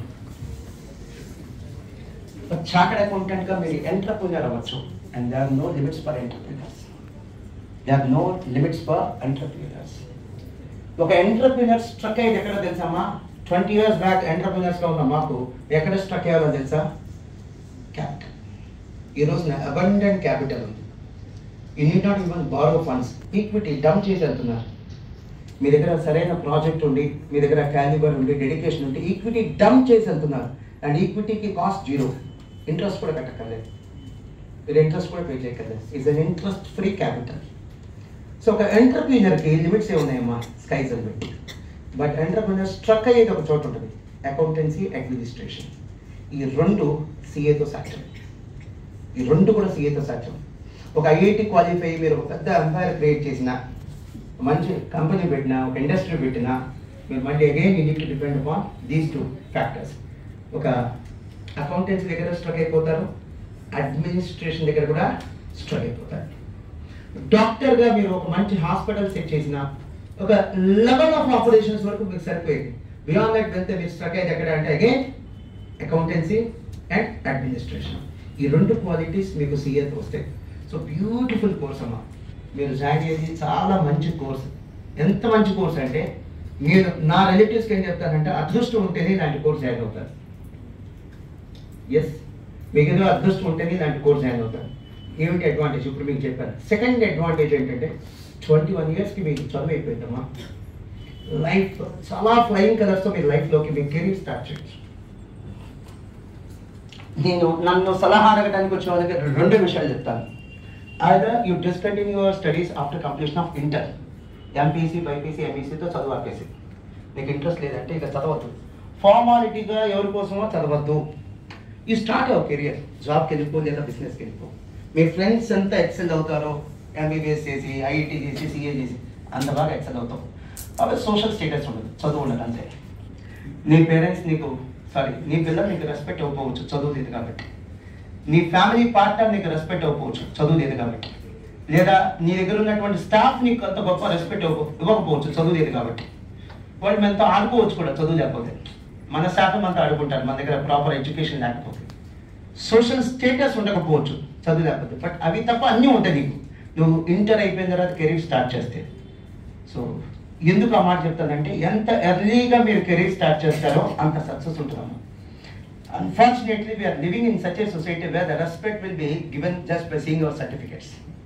చార్టెడ్ అకౌంటెంట్గా మీరు ఎంటర్ప్రీనర్ అవ్వచ్చు and they are no limits for entrepreneurs they are no limits for entrepreneurs ఒక ఎంటర్ప్రీనర్ స్ట్రక్ అయ్యేది ఎక్కడ తెలుసమ్మా ట్వంటీ ఇయర్స్ బ్యాక్ ఎంటర్ప్రీనర్స్గా ఉన్న మాకు ఎక్కడ స్ట్రక్ అయ్యాలో తెలుసా క్యాపిటల్ ఈరోజు అబండెంట్ క్యాపిటల్ ఉంది you need not even borrow funds equity డమ్ చేసి వెళ్తున్నారు మీ దగ్గర సరైన ప్రాజెక్ట్ ఉండి మీ దగ్గర క్యాలిబర్ ఉండి డెడికేషన్ ఉండి ఈక్విటీ డమ్ చేసి వెళ్తున్నారు అండ్ ఈక్విటీకి కాస్ట్ జీరో ఇంట్రెస్ట్ కూడా కట్టక్కర్లేదు మీరు ఇంట్రెస్ట్ కూడా పే చేయక్కర్లేదు it's an interest free capital so ఒక ఎంటర్ప్రీనర్కి లిమిట్స్ ఏ ఉన్నాయమ్మా sky's limit but entrepreneur struck అయ్యేది ఒక చోట ఉంటుంది అకౌంటెన్సీ అడ్మినిస్ట్రేషన్ ఈ రెండు సిఏతో సాధ్యం ఈ రెండు కూడా సిఏతో సాధ్యం ఒక ఐఐటి క్వాలిఫై మీరు ఒక పెద్ద ఎంపైర్ క్రియేట్ చేసిన మంచి కంపెనీ పెట్టినా ఒక ఇండస్ట్రీ పెట్టినా మీరు మళ్ళీ again you need to depend upon these two factors ఒక అకౌంటెన్సీ దగ్గర స్ట్రక్ అయిపోతారు అడ్మినిస్ట్రేషన్ దగ్గర కూడా స్ట్రక్ అయిపోతారు డాక్టర్గా మీరు ఒక మంచి హాస్పిటల్ సెట్ చేసిన ఒక లెవెల్ ఆఫ్ ఆపరేషన్స్ వరకు మీకు సరిపోయింది బియాండ్ దట్ వెళ్తే మీరు స్ట్రక్ అయ్యేది ఎక్కడ అంటే అగైన్ అకౌంటెన్సీ అండ్ అడ్మినిస్ట్రేషన్ ఈ రెండు క్వాలిటీస్ మీకు సీఏతో వస్తాయి సో బ్యూటిఫుల్ కోర్స్ అమ్మా మీరు జాయిన్ చేసి చాలా మంచి కోర్స్ ఎంత మంచి కోర్స్ అంటే మీరు నా రిలేటివ్స్కి ఏం చెప్తానంటే అదృష్టం ఉంటేనే ఇలాంటి కోర్స్ జాయిన్ అవుతారు ఎస్ మీకు ఏదో అదృష్టం ఉంటేనే ఇలాంటి కోర్స్ జాయిన్ అవుతారు ఏమిటి అడ్వాంటేజ్ ఇప్పుడు మీకు చెప్పాను సెకండ్ అడ్వాంటేజ్ ఏంటంటే ట్వంటీ వన్ ఇయర్స్కి మీకు చదువు అయిపోయిందమ్మా లైఫ్ చాలా ఫ్లయింగ్ కలర్స్తో మీ లైఫ్లోకి మీ కెరీర్ స్టార్ట్ చేయొచ్చు నేను నన్ను సలహా అడగడానికి వచ్చిన వాళ్ళకి రెండు విషయాలు చెప్తాను either you discontinue your studies after completion of inter MPC BiPC ఎంఈసీతో చదువు ఆపేసి నీకు ఇంట్రెస్ట్ లేదంటే ఇక చదవద్దు ఫార్మాలిటీగా ఎవరి కోసమో చదవద్దు ఈ స్టార్ట్ అవర్ కెరియర్ జాబ్కి వెళ్ళిపో లేదా బిజినెస్కి వెళ్ళిపో మీ ఫ్రెండ్స్ ఎంత ఎక్సెల్ అవుతారో ఎంబీబీఎస్ చేసి ఐఐటీ చేసి సిఏ చేసి అంత బాగా ఎక్సెల్ అవుతాం అవి సోషల్ స్టేటస్ ఉండదు చదువు ఉండదు అంతే నీ పేరెంట్స్ నీకు సారీ నీ పిల్లలు నీకు రెస్పెక్ట్ ఇవ్వకపోవచ్చు చదువు లేదు కాబట్టి నీ ఫ్యామిలీ పార్ట్నర్ నీకు రెస్పెక్ట్ ఇవ్వకపోవచ్చు చదువు లేదు కాబట్టి లేదా నీ దగ్గర ఉన్నటువంటి స్టాఫ్ నీకు అంత గొప్ప రెస్పెక్ట్ ఇవ్వ ఇవ్వకపోవచ్చు చదువు లేదు కాబట్టి వాళ్ళు మనతో ఆడుకోవచ్చు కూడా చదువు లేకపోతే మన స్టాఫ్ మనతో ఆడుకుంటారు మన దగ్గర ప్రాపర్ ఎడ్యుకేషన్ లేకపోతే సోషల్ స్టేటస్ ఉండకపోవచ్చు చదువు లేకపోతే బట్ అవి తప్ప అన్నీ ఉంటాయి నీకు నువ్వు ఇంటర్ అయిపోయిన తర్వాత కెరీర్ స్టార్ట్ చేస్తే సో ఎందుకు ఆ మాట చెప్తానంటే ఎంత ఎర్లీగా మీరు కెరీర్ స్టార్ట్ చేస్తారో అంత సక్సెస్ ఉంటుందమ్మా Unfortunately, we are living in such a society where the respect will be given just by seeing our certificates.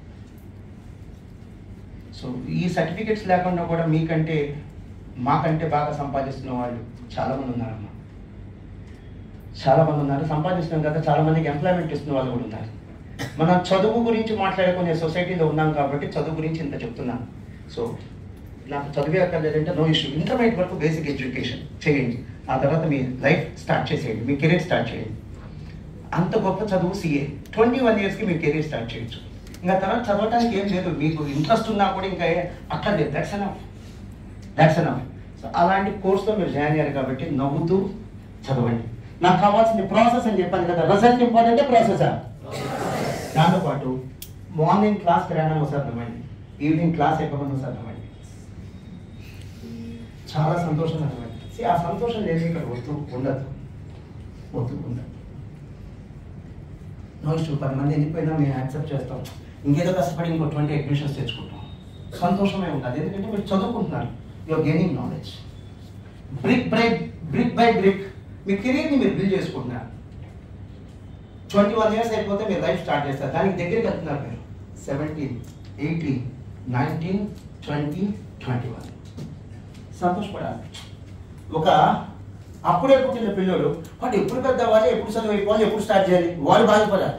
So ఈ సర్టిఫికెట్స్ లేకుండా కూడా మీకంటే మాకంటే బాగా సంపాదిస్తున్న వాళ్ళు చాలా మంది ఉన్నారమ్మా చాలా మంది ఉన్నారు సంపాదిస్తున్నాం కదా చాలా మందికి ఎంప్లాయ్మెంట్ ఇస్తున్న వాళ్ళు కూడా ఉన్నారు మనం చదువు గురించి మాట్లాడుకునే సొసైటీలో ఉన్నాం కాబట్టి చదువు గురించి ఇంత చెప్తున్నాను సో నాకు చదివే అక్కర్లేదంటే నో ఇష్యూ ఇంటర్మీడియట్ వరకు బేసిక్ ఎడ్యుకేషన్ చేయండి ఆ తర్వాత మీ లైఫ్ స్టార్ట్ చేసేయండి మీ కెరీర్ స్టార్ట్ చేయండి అంత గొప్ప చదువు సిఏ ట్వంటీ వన్ ఇయర్స్కి మీ కెరీర్ స్టార్ట్ చేయొచ్చు ఇంకా తర్వాత చదవడానికి ఏం లేదు మీకు ఇంట్రెస్ట్ ఉన్నా కూడా ఇంకా అక్కర్లేదు that's enough that's enough so అలాంటి కోర్సులో మీరు జాయిన్ అయ్యారు కాబట్టి నవ్వుతూ చదవండి నాకు కావాల్సిన ప్రాసెస్ అని చెప్పాను కదా రిజల్ట్ ఇంపార్టెంట్ ప్రాసెసా దాంతోపాటు మార్నింగ్ క్లాస్కి రావడం ఒకసారి నవ్వండి ఈవినింగ్ క్లాస్ అయిపోకుండా ఒకసారి నవ్వండి చాలా సంతోషంగా నవ్వండి See, ఆ సంతోషం లేదు ఇక్కడ వద్దు ఉండదు వద్దు ఉండదు నో ఇష్యూ పది మంది వెళ్ళిపోయినా మేము యాక్సెప్ట్ చేస్తాం ఇంకేదో కష్టపడి ఇంకో ట్వంటీ అడ్మిషన్స్ తెచ్చుకుంటాం సంతోషమే ఉంటుంది ఎందుకంటే మీరు చదువుకుంటున్నారు your gaining knowledge brick by brick by brick మీ కెరీర్ని మీరు బిల్డ్ చేసుకుంటున్నారు ట్వంటీ వన్ ఇయర్స్ అయిపోతే మీరు లైఫ్ స్టార్ట్ చేస్తారు దానికి దగ్గరికి వెళ్తున్నారు మీరు seventeen eighteen nineteen twenty twenty one సంతోషపడాలి ఒక అప్పుడే పుట్టిన పిల్లడు వాడు ఎప్పుడు పెద్దవాలి ఎప్పుడు చదువు అయిపోవాలి ఎప్పుడు స్టార్ట్ చేయాలి వాడు బాధపడాలి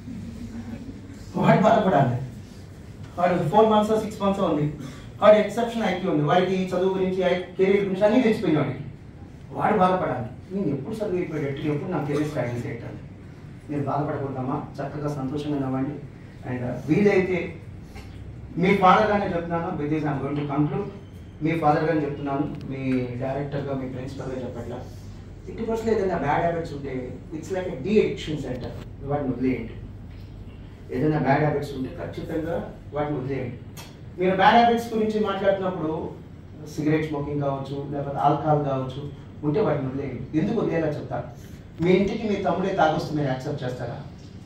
వాడు బాధపడాలి వాడు ఫోర్ మంత్స్ సిక్స్ మంత్స్ ఉంది వాడు ఎక్సెప్షన్ ఐక్యూ ఉంది వాడికి చదువు గురించి కెరీర్ గురించి అన్నీ తెచ్చిపోయింది వాడికి వాడు బాధపడాలి నేను ఎప్పుడు చదువు అయిపోయేటట్టు ఎప్పుడు నా కెరీర్ స్టార్ట్ చేసేటట్టు మీరు బాధపడకూడదమ్మా చక్కగా సంతోషంగా నవ్వండి అండ్ వీలైతే మీ ఫాదర్ గానే చెప్తున్నాను with this I'm going to conclude మీ ఫాదర్ గానే చెప్తున్నాను మీ డైరెక్టర్గా మీ ప్రిన్సిపల్గా చెప్పట్లా ఇటు పర్సెంట్ ఏదైనా బ్యాడ్ హ్యాబిట్స్ ఉంటే it's like the addiction centre వాటిని వదిలేయండి ఏదైనా బ్యాడ్ హ్యాబిట్స్ ఉంటే ఖచ్చితంగా వాటిని వదిలేయండి మీరు బ్యాడ్ హ్యాబిట్స్ గురించి మాట్లాడుతున్నప్పుడు సిగరెట్ స్మోకింగ్ కావచ్చు లేకపోతే ఆల్కహాల్ కావచ్చు ఉంటే వాటిని వదిలేయండి ఎందుకు వదిలేలా చెప్తారు మీ ఇంటికి మీ తమ్ముడే తాగొస్తే మీరు యాక్సెప్ట్ చేస్తారా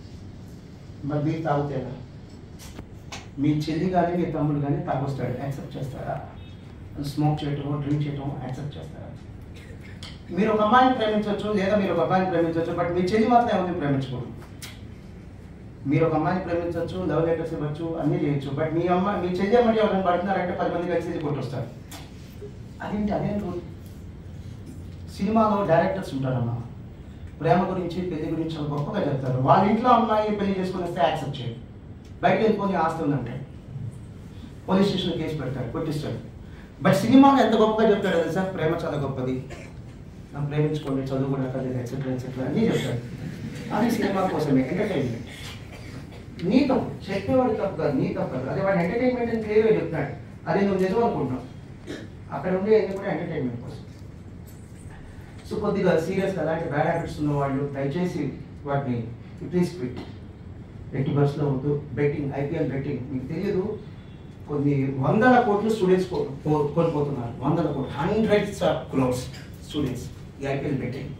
మరి మీరు తాగుతేనా మీ చెల్లి కానీ మీ తమ్ముడు కానీ తాగొస్తాడు యాక్సెప్ట్ చేస్తారా స్మోక్ చేయటమో డ్రింక్ చేయటమో యాక్సెప్ట్ చేస్తారా మీరు ఒక అమ్మాయిని ప్రేమించవచ్చు లేదా మీరు ఒక అబ్బాయిని ప్రేమించవచ్చు బట్ మీ చెల్లి మాత్రం ఎవరిని ప్రేమించకూడదు మీరు ఒక అమ్మాయిని ప్రేమించవచ్చు లవ్ లెటర్స్ ఇవ్వచ్చు అన్నీ చేయొచ్చు బట్ మీ అమ్మ మీ చెల్లి అమ్మాయి ఎవరైనా పడుతున్నారంటే పది మంది కలిసి వెళ్ళి కొట్టొస్తారు అదేంటి అదేం రూల్ సినిమాలో డైరెక్టర్స్ ఉంటారమ్మా ప్రేమ గురించి పెళ్లి గురించి చాలా గొప్పగా చెప్తారు వాళ్ళ ఇంట్లో అమ్మాయి పెళ్లి చేసుకుని వస్తే యాక్సెప్ట్ చేయండి బయట వెళ్ళిపోయి ఆస్తి ఉందంటే పోలీస్ స్టేషన్ కేసు పెడతాడు కొట్టిస్తాడు బట్ సినిమాలో ఎంత గొప్పగా చెప్తాడు తెలుసా ప్రేమ చాలా గొప్పది నన్ను ప్రేమించుకోండి చదువు కూడా కలిసి ఎక్సెట్రా ఎక్సెట్రా అన్నీ చెప్తాడు అది సినిమా కోసమే ఎంటర్టైన్మెంట్ నీ తప్పు చెప్పేవాడు తప్పు కాదు నీ తప్పు కాదు అదే వాడు ఎంటర్టైన్మెంట్ అని క్లియర్గా చెప్తున్నాడు అది నువ్వు నిజం అనుకుంటున్నావు అక్కడ ఉండే అన్ని కూడా ఎంటర్టైన్మెంట్ కోసం సో కొద్దిగా సీరియస్ అలాంటి బ్యాడ్ హ్యాబిట్స్ ఉన్న వాళ్ళు దయచేసి వాటిని ప్లీజ్ క్విట్ ఎట్టి బస్సులో వద్దు బెట్టింగ్ ఐపీఎల్ బెట్టింగ్ మీకు తెలియదు కొన్ని వందల కోట్లు స్టూడెంట్స్ కోల్పోతున్నారు వందల కోట్లు హండ్రెడ్స్ ఆఫ్ క్రోర్స్ స్టూడెంట్స్ ఈ ఐపీఎల్ బెట్టింగ్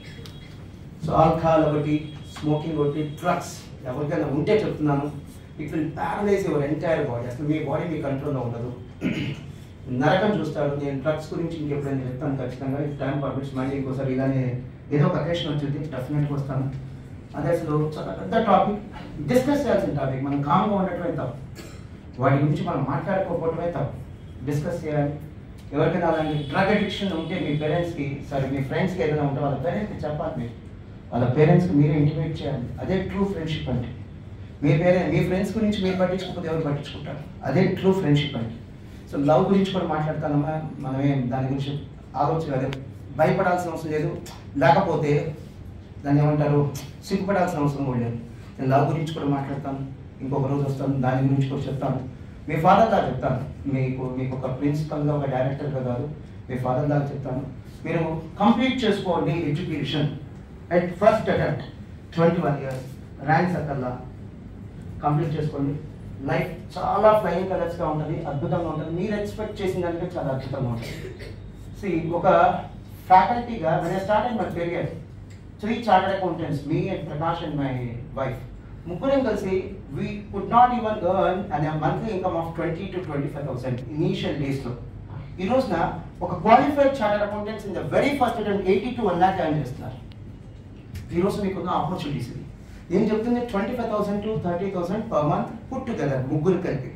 సో ఆల్కహాల్ ఒకటి స్మోకింగ్ ఒకటి డ్రగ్స్ ఎవరికైనా ఉంటే చెప్తున్నాను it will paralyse your entire body అసలు మీ బాడీ మీ కంట్రోల్లో ఉండదు నరకం చూస్తారు నేను డ్రగ్స్ గురించి ఇంకెప్పుడైనా చెప్తాను ఖచ్చితంగా ఈ టైం పర్మిట్స్ మళ్ళీ ఇంకోసారి ఇలానే ఏదో ఒక అకేషన్ వచ్చింది డెఫినెట్గా వస్తాను అదే అసలు చాలా పెద్ద టాపిక్ డిస్కస్ చేయాల్సిన టాపిక్ మనం కామ్గా ఉండటమే తప్పు వాటి గురించి మనం మాట్లాడుకోకపోవటమే తప్పు డిస్కస్ చేయాలి ఎవరికైనా అలాంటి డ్రగ్ అడిక్షన్ ఉంటే మీ పేరెంట్స్కి సారీ మీ ఫ్రెండ్స్కి ఏదైనా ఉంటే వాళ్ళ పేరెంట్స్కి చెప్పాలి మీరు వాళ్ళ పేరెంట్స్కి మీరే ఇంటిమేట్ చేయాలి అదే ట్రూ ఫ్రెండ్షిప్ అంటే మీ పేరెంట్ మీ ఫ్రెండ్స్ గురించి మీరు పట్టించుకోకపోతే ఎవరు పట్టించుకుంటారు అదే ట్రూ ఫ్రెండ్షిప్ అంటే సో లవ్ గురించి కూడా మాట్లాడతానమ్మా మనమే దాని గురించి ఆలోచన అదే భయపడాల్సిన అవసరం లేదు లేకపోతే దాన్ని ఏమంటారు సిగ్గుపడాల్సిన అవసరం కూడా లేదు నేను లవ్ గురించి కూడా మాట్లాడతాను ఇంకొక రోజు వస్తాను దాని గురించి కూడా చెప్తాను మీ ఫాదర్ దాకా చెప్తాను మీకు మీకు ఒక ప్రిన్సిపల్గా ఒక డైరెక్టర్గా కాదు మీ ఫాదర్ దాకా చెప్తాను మీరు కంప్లీట్ చేసుకోండి education at first attempt twenty one years rank సర్కల్లా కంప్లీట్ చేసుకోండి లైఫ్ చాలా ఫ్లయింగ్ కలర్స్గా ఉంటుంది అద్భుతంగా ఉంటుంది మీరు ఎక్స్పెక్ట్ చేసిన దానికంటే చాలా అద్భుతంగా ఉంటుంది సి ఒక ఫ్యాకల్టీగా నేను start my career three chartered accountants me and Prakash and my wife ముగ్గురం కలిసి we could not even earn అనే monthly income of twenty to twenty five thousand initial డేస్లో ఈ రోజున ఒక qualified chartered accountants in the very first attempt eighty to one lakh earn చేస్తున్నారు ఈరోజు మీకున్న ఆపర్చునిటీస్ ఇది నేను చెప్తుంది twenty five thousand to thirty thousand per month put together ముగ్గురు కలిపి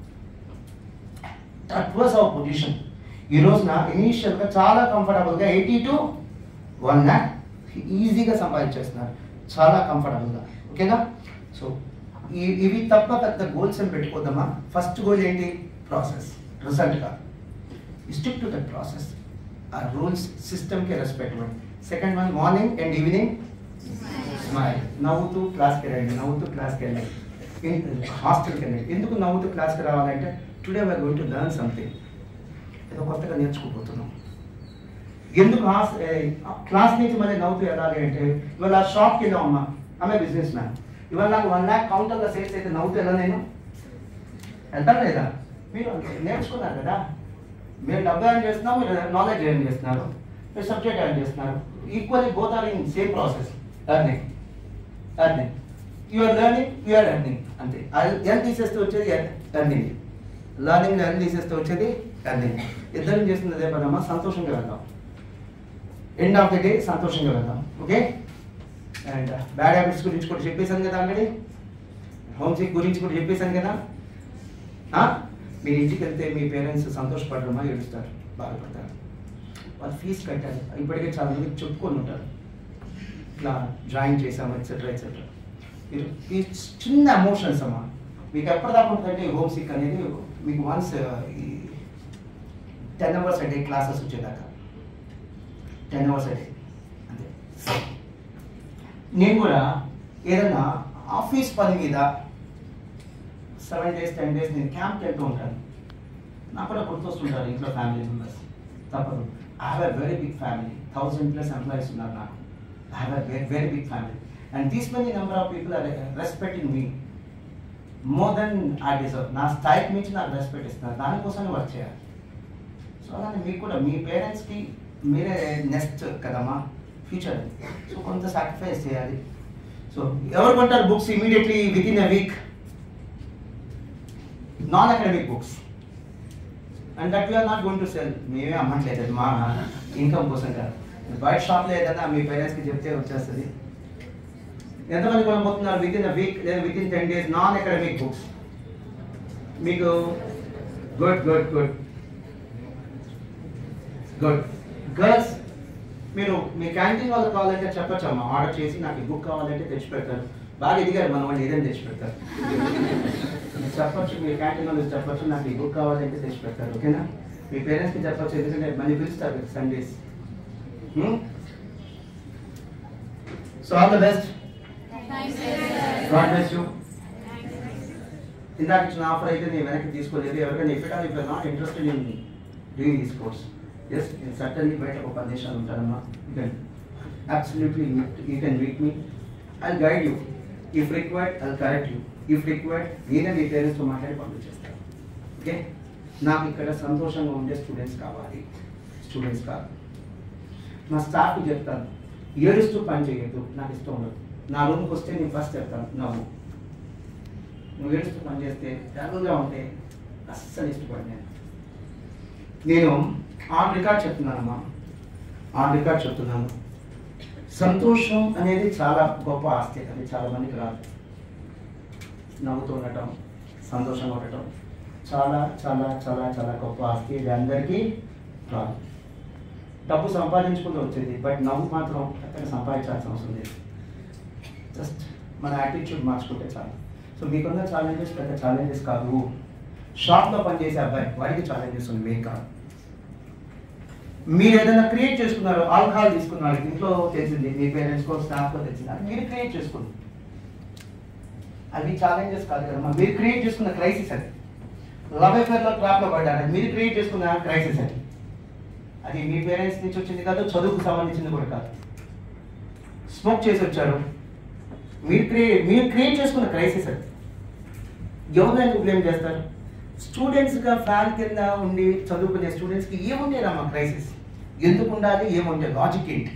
దట్ వాజ్ అవర్ పొజిషన్ ఈ రోజున ఇనీషియల్గా చాలా కంఫర్టబుల్గా ఎయిటీ టు వన్ ల్యాక్ ఈజీగా సంపాదించేస్తున్నారు చాలా కంఫర్టబుల్గా ఓకేనా సో ఈ ఇవి తప్ప పెద్ద గోల్స్ ఏం పెట్టుకోద్దామా ఫస్ట్ గోల్ ఏంటి ప్రాసెస్ రిజల్ట్ కాదు స్టిక్ టు దట్ ప్రాసెస్ ఆ రూల్స్ సిస్టమ్కి రెస్పెక్ట్ ఇవ్వండి second one morning and evening smile నవ్వుతూ క్లాస్కి రండి నవ్వుతూ క్లాస్కి వెళ్ళండి హాస్టల్కి వెళ్ళండి ఎందుకు నవ్వుతూ క్లాస్కి రావాలంటే today we going to learn something ఏదో కొత్తగా నేర్చుకోబోతున్నాం ఎందుకు హాస్ క్లాస్ నుంచి మళ్ళీ నవ్వుతూ వెళ్ళాలి అంటే ఇవాళ షాప్కి వెళ్ళాం అమ్మా ఆమె బిజినెస్ మ్యాన్ ఇవాళ నాకు వన్ ల్యాక్ కౌంటర్లో సేల్స్ అయితే నవ్వుతూ వెళ్ళా నేను వెళ్తాను లేదా మీరు నేర్చుకున్నారు కదా మీరు డబ్బు ఎర్న్ చేస్తున్నారు మీరు నాలెడ్జ్ ఎర్న్ చేస్తున్నారు మీరు సబ్జెక్ట్ ఎర్న్ చేస్తున్నారు equally both are in same process earning earning you're learning you're earning అంతే ఎల్ తీసేస్తే వచ్చేది ఎర్నింగ్ లర్నింగ్ ఎల్ తీసేస్తే వచ్చేది ఎర్నింగ్ ఇద్దరం చేస్తుంది అదే పదమ్మా సంతోషంగా వెళ్దాం ఎండ్ ఆఫ్ ద డే సంతోషంగా వెళ్దాం ఓకే అండ్ బ్యాడ్ హ్యాబిట్స్ గురించి కూడా చెప్పేశాను కదా ఆల్రెడీ హోమ్ సిక్ గురించి కూడా చెప్పేశాను కదా ఆ? మీరు ఇంటికి వెళ్తే మీ పేరెంట్స్ సంతోషపడరమా ఏడుస్తారు బాధపడతారు వాళ్ళు ఫీజు కట్టారు ఇప్పటికే చాలా మందికి చెప్పుకొని ఉంటారు ఇట్లా డ్రాయింగ్ చేసాము ఎట్సెట్రా ఎట్సెట్రా మీరు ఈ చిన్న ఎమోషన్స్ అమ్మా మీకు ఎప్పటిదాకా ఉంటుందంటే హోమ్ సిక్ అనేది మీకు వన్స్ ఈ టెన్ అవర్స్ అంటే క్లాసెస్ వచ్చేదాకా టెన్ అవర్స్ అయితే అంతే నేను కూడా ఏదైనా ఆఫీస్ పని మీద సెవెన్ డేస్ టెన్ డేస్ నేను క్యాంప్ వెళ్తూ ఉంటాను నాకు కూడా గుర్తొస్తుంటారు ఇంట్లో ఫ్యామిలీ మెంబర్స్ తప్పదు I have a very big family thousand plus employees ఉన్నారు నాకు I have a very very big family and these many number of people are respecting me more than I deserve నా స్థాయికి మించి నాకు respect ఇస్తున్నారు దానికోసమే work చేయాలి so అలానే మీకు కూడా మీ పేరెంట్స్కి మీరే నెక్స్ట్ కదమ్మా ఫ్యూచర్ సో కొంత సాక్రిఫైస్ చేయాలి సో ఎవరు కొంటారు books immediately within a week non academic books and that we are not going to sell మేమే అమ్మట్లేదు అది మా ఇన్కమ్ కోసం కాదు బయట షాప్లో ఏదైనా మీ పేరెంట్స్కి చెప్తే వచ్చేస్తుంది ఎంతమంది కొనబోతున్నారు విత్ ఇన్ అ వీక్ లేదా within ten days non academic books మీకు good good good good girls మీరు మీ క్యాంటీన్ వాళ్ళకి కావాలంటే చెప్పొచ్చు అమ్మా ఆర్డర్ చేసి నాకు ఈ బుక్ కావాలంటే తెచ్చి పెడతారు బాగా ఎదిగారు మన వాళ్ళు ఏదైనా తెచ్చి పెడతారు మీరు చెప్పొచ్చు మీ క్యాంటీన్ వాళ్ళకి చెప్పొచ్చు నాకు ఈ బుక్ కావాలంటే తెచ్చి పెడతారు ఓకేనా మీ పేరెంట్స్కి చెప్పొచ్చు ఎందుకంటే మళ్ళీ పిలుస్తారు Sundays so all the best God bless you ఇందాక ఇచ్చిన ఆఫర్ అయితే నేను వెనక్కి తీసుకోలేదు ఎవరికైనా if if not interested in doing this course yes నేను సర్టన్లీ బయట ఒక పది నిమిషాలు ఉంటానమ్మా you can absolutely you can meet me I guide you if required I correct you if required నేనే మీ పేరెంట్స్తో మాట్లాడి పంపించేస్తాను ఓకే నాకు ఇక్కడ సంతోషంగా ఉండే స్టూడెంట్స్ కావాలి స్టూడెంట్స్ కాదు నా స్టాఫ్కి చెప్తాను ఏడుస్తూ పని చేయొద్దు నాకు ఇష్టం ఉండదు నా రూమ్కి వస్తే నేను ఫస్ట్ చెప్తాను నవ్వు నువ్వు ఏడుస్తూ పని చేస్తే డల్గా ఉంటే అస్సలు ఇష్టపడి నేను నేను ఆన్ రికార్డ్ చెప్తున్నానమ్మా ఆన్ రికార్డ్ చెప్తున్నాను సంతోషం అనేది చాలా గొప్ప ఆస్తి అది చాలా మందికి రాదు నవ్వుతూ ఉండటం సంతోషంగా ఉండటం చాలా చాలా చాలా చాలా గొప్ప ఆస్తి ఇది అందరికీ రాదు డబ్బు సంపాదించుకుంటూ వచ్చేది బట్ నవ్వు మాత్రం ఎక్కడ సంపాదించాల్సిన అవసరం లేదు జస్ట్ మన యాటిట్యూడ్ మార్చుకుంటే చాలు సో మీకున్న ఛాలెంజెస్ పెద్ద ఛాలెంజెస్ కాదు షాప్లో పనిచేసే అబ్బాయి వాడికి ఛాలెంజెస్ ఉంది మీకు కాదు మీరు ఏదైనా క్రియేట్ చేసుకున్నారు ఆల్కహాల్ తీసుకున్నారు ఇంట్లో తెలిసింది మీ పేరెంట్స్కో స్టాఫ్కో తెలిసింది అది మీరు క్రియేట్ చేసుకుంది అవి ఛాలెంజెస్ కాదు కదమ్మా మీరు క్రియేట్ చేసుకున్న క్రైసిస్ అది లవ్ అఫేర్లో ట్రాప్లో పడ్డారు అది మీరు క్రియేట్ చేసుకున్న క్రైసిస్ అది అది మీ పేరెంట్స్ నుంచి వచ్చింది కాదు చదువుకు సంబంధించింది కూడా కాదు స్మోక్ చేసి వచ్చారు మీరు క్రియేట్ మీరు క్రియేట్ చేసుకున్న క్రైసిస్ అది ఎవరినైనా బ్లేమ్ చేస్తారు స్టూడెంట్స్గా ఫ్యాన్ కింద ఉండి చదువుకునే స్టూడెంట్స్కి ఏముండే రమ్మా క్రైసిస్ ఎందుకు ఉండాలి ఏముండే లాజిక్ ఏంటి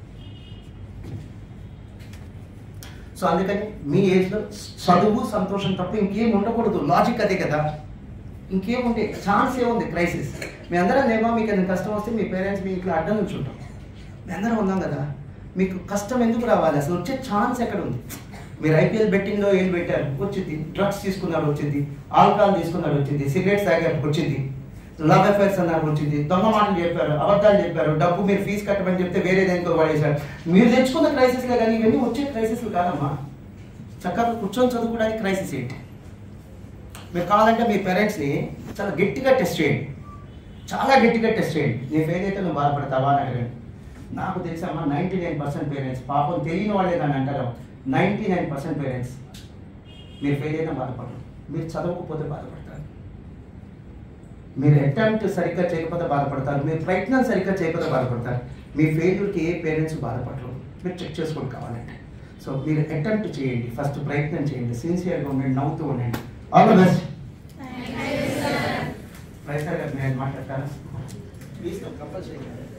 సో అందుకని మీ ఏజ్లో చదువు సంతోషం తప్ప ఇంకేం ఉండకూడదు లాజిక్ అదే కదా ఇంకేముండే ఛాన్స్ ఏముంది క్రైసిస్ మీ అందరం ఏమో మీకు ఏదైనా కష్టం వస్తే మీ పేరెంట్స్ మీ ఇంట్లో అడ్డం నుంచి ఉంటాం మీ అందరం ఉన్నాం కదా మీకు కష్టం ఎందుకు రావాలి అసలు వచ్చే ఛాన్స్ ఎక్కడ ఉంది మీరు ఐపీఎల్ బెట్టింగ్లో ఏం పెట్టారు వచ్చింది డ్రగ్స్ తీసుకున్నారు వచ్చింది ఆల్కహాల్ తీసుకున్నారు వచ్చింది సిగరెట్స్ తాగారు వచ్చింది లవ్ అఫైర్స్ అన్నారు వచ్చింది దొంగ మాటలు చెప్పారు అబద్ధాలు చెప్పారు డబ్బు మీరు ఫీజు కట్టమని చెప్తే వేరే దేనికో వాడేశారు మీరు తెచ్చుకున్న క్రైసిస్లే కానీ ఇవన్నీ వచ్చే క్రైసిస్లు కాదమ్మా చక్కగా కూర్చొని చదువుకోవడానికి క్రైసిస్ ఏంటి మీరు కావాలంటే మీ పేరెంట్స్ని చాలా గట్టిగా టెస్ట్ చేయండి చాలా గట్టిగా టెస్ట్ చేయండి నీ ఫెయిల్ అయితే నువ్వు బాధపడతావా అని అడగండి నాకు తెలిసమ్మా నైంటీ నైన్ పర్సెంట్ పేరెంట్స్ పాపం తెలియని వాళ్ళే దాన్ని అంటారు నైంటీ నైన్ పర్సెంట్ పేరెంట్స్ మీరు ఫెయిల్ అయినా బాధపడరు మీరు చదవకపోతే బాధపడతారు మీరు అటెంప్ట్ సరిగ్గా చేయకపోతే బాధపడతారు మీరు ప్రయత్నం సరిగ్గా చేయకపోతే బాధపడతారు మీ ఫెయిల్యూర్కి ఏ పేరెంట్స్ బాధపడరు మీరు చెక్ చేసుకోండి కావాలంటే సో మీరు అటెంప్ట్ చేయండి ఫస్ట్ ప్రయత్నం చేయండి సిన్సియర్గా ఉండండి నవ్వుతూ ఉండండి ఆల్ ద బెస్ట్ ప్రయత్నం గారు నేను మాట్లాడతాను please compulsory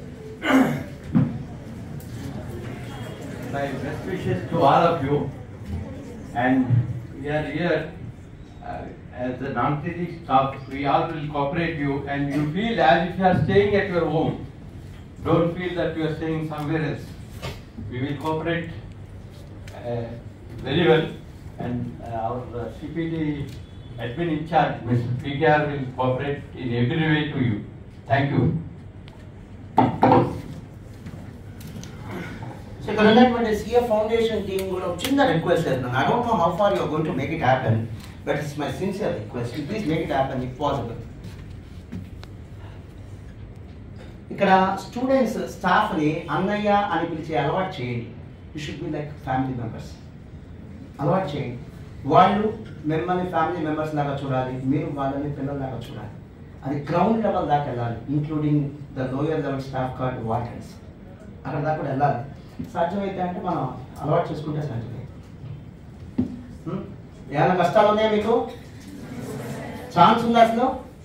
My best wishes to all of you. And we are here uh, as the non-teaching staff. We all will cooperate you and you feel as if you are staying at your home. Don't feel that you are staying somewhere else. We will cooperate uh, very well and uh, our uh, CPD admin in charge, Mr. PKR will cooperate in every way to you. Thank you. So ఇక్కడ ఉన్నటువంటి CF foundation team కూడా ఒక చిన్న request చేస్తున్నాను I don't know how far you're going to make it happen but it's my sincere request please make it happen if possible ఇక్కడ students స్టాఫ్ని అన్నయ్య అని పిలిచే అలవాటు చేయండి you should be like family members అలవాటు చేయండి వాళ్ళు మిమ్మల్ని ఫ్యామిలీ మెంబర్స్ లాగా చూడాలి మీరు వాళ్ళని పిల్లల్లాగా చూడాలి అది గ్రౌండ్ లెవెల్ దాకా వెళ్ళాలి including the lower level staff guard waiters అక్కడ దాకా కూడా వెళ్ళాలి సాధ్యమైతే అంటే మనం అలవాటు చేసుకుంటే సాధ్యమే హ్మ్? ఏమైనా కష్టాలు ఉన్నాయా మీకు ఛాన్స్ ఉందా అసలు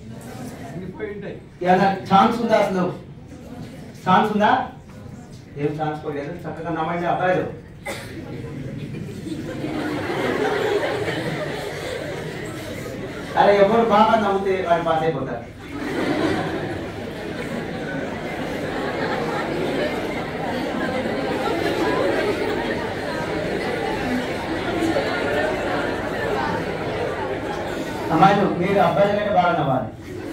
ఏమైనా ఛాన్స్ ఉందా అసలు ఛాన్స్ ఉందా ఏం ఛాన్స్ పోలేదు చక్కగా నమ్మండి అబ్బాయిలు అరే ఎవరు బాగా నమ్మితే వాడు పాస్ అయిపోతారు అమ్మాయిలు మీరు అబ్బాయిల కంటే బాగా నవ్వాలి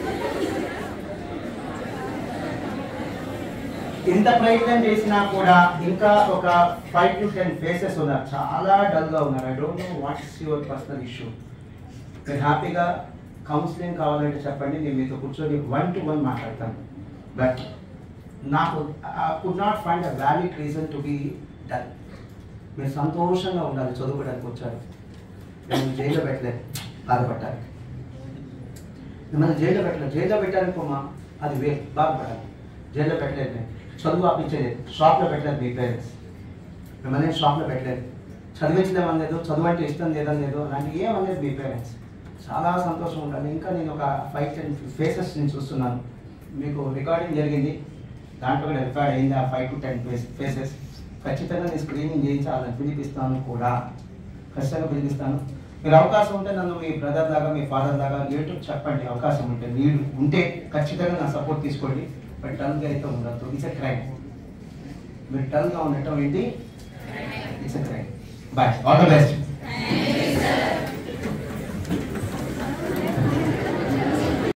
ఇంత ప్రయత్నం చేసినా కూడా ఇంకా ఒక ఫైవ్ టు టెన్ ఫేసెస్ ఉన్నారు చాలా డల్ గా ఉన్నారు I don't know what is your personal issue మీరు హ్యాపీగా కౌన్సిలింగ్ కావాలంటే చెప్పండి నేను మీతో కూర్చొని వన్ టు వన్ మాట్లాడతాను బట్ నాకు could not find a valid reason to be done మీరు సంతోషంగా ఉండాలి చదువుకోవడానికి వచ్చారు మిమ్మల్ని జైల్లో పెట్టలేదు బాధపడ్డారు మిమ్మల్ని జైల్లో పెట్టలేదు జైల్లో పెట్టారనుకోమా అది వే బాధపడాలి జైల్లో పెట్టలేదు నేను చదువు ఆపించేది షాప్లో పెట్టలేదు మీ పేరెంట్స్ మిమ్మల్ని షాప్లో పెట్టలేదు చదివించడం అనలేదు చదువు అంటే ఇష్టం లేదని లేదు అలాంటి ఏమనేది మీ పేరెంట్స్ చాలా సంతోషం ఉండాలి ఇంకా నేను ఒక ఫైవ్ టెన్ ఫేసెస్ నేను చూస్తున్నాను మీకు రికార్డింగ్ జరిగింది దాంట్లో కూడా రికార్డ్ అయింది ఆ ఫైవ్ టు టెన్ ఫేసెస్ ఖచ్చితంగా నేను స్క్రీనింగ్ చేయించాలని పిలిపిస్తాను కూడా ఖచ్చితంగా పిలిపిస్తాను మీరు అవకాశం ఉంటే నన్ను మీ బ్రదర్ లాగా మీ ఫాదర్ లాగా యూట్యూబ్ చెప్పండి అవకాశం ఉంటే మీరు ఉంటే ఖచ్చితంగా నా సపోర్ట్ తీసుకోండి బట్ డల్గా అయితే ఉండద్దు ఇట్స్ ఎ క్రైమ్ మీరు డల్గా ఉండటం ఏంటి it's a crime bye all the best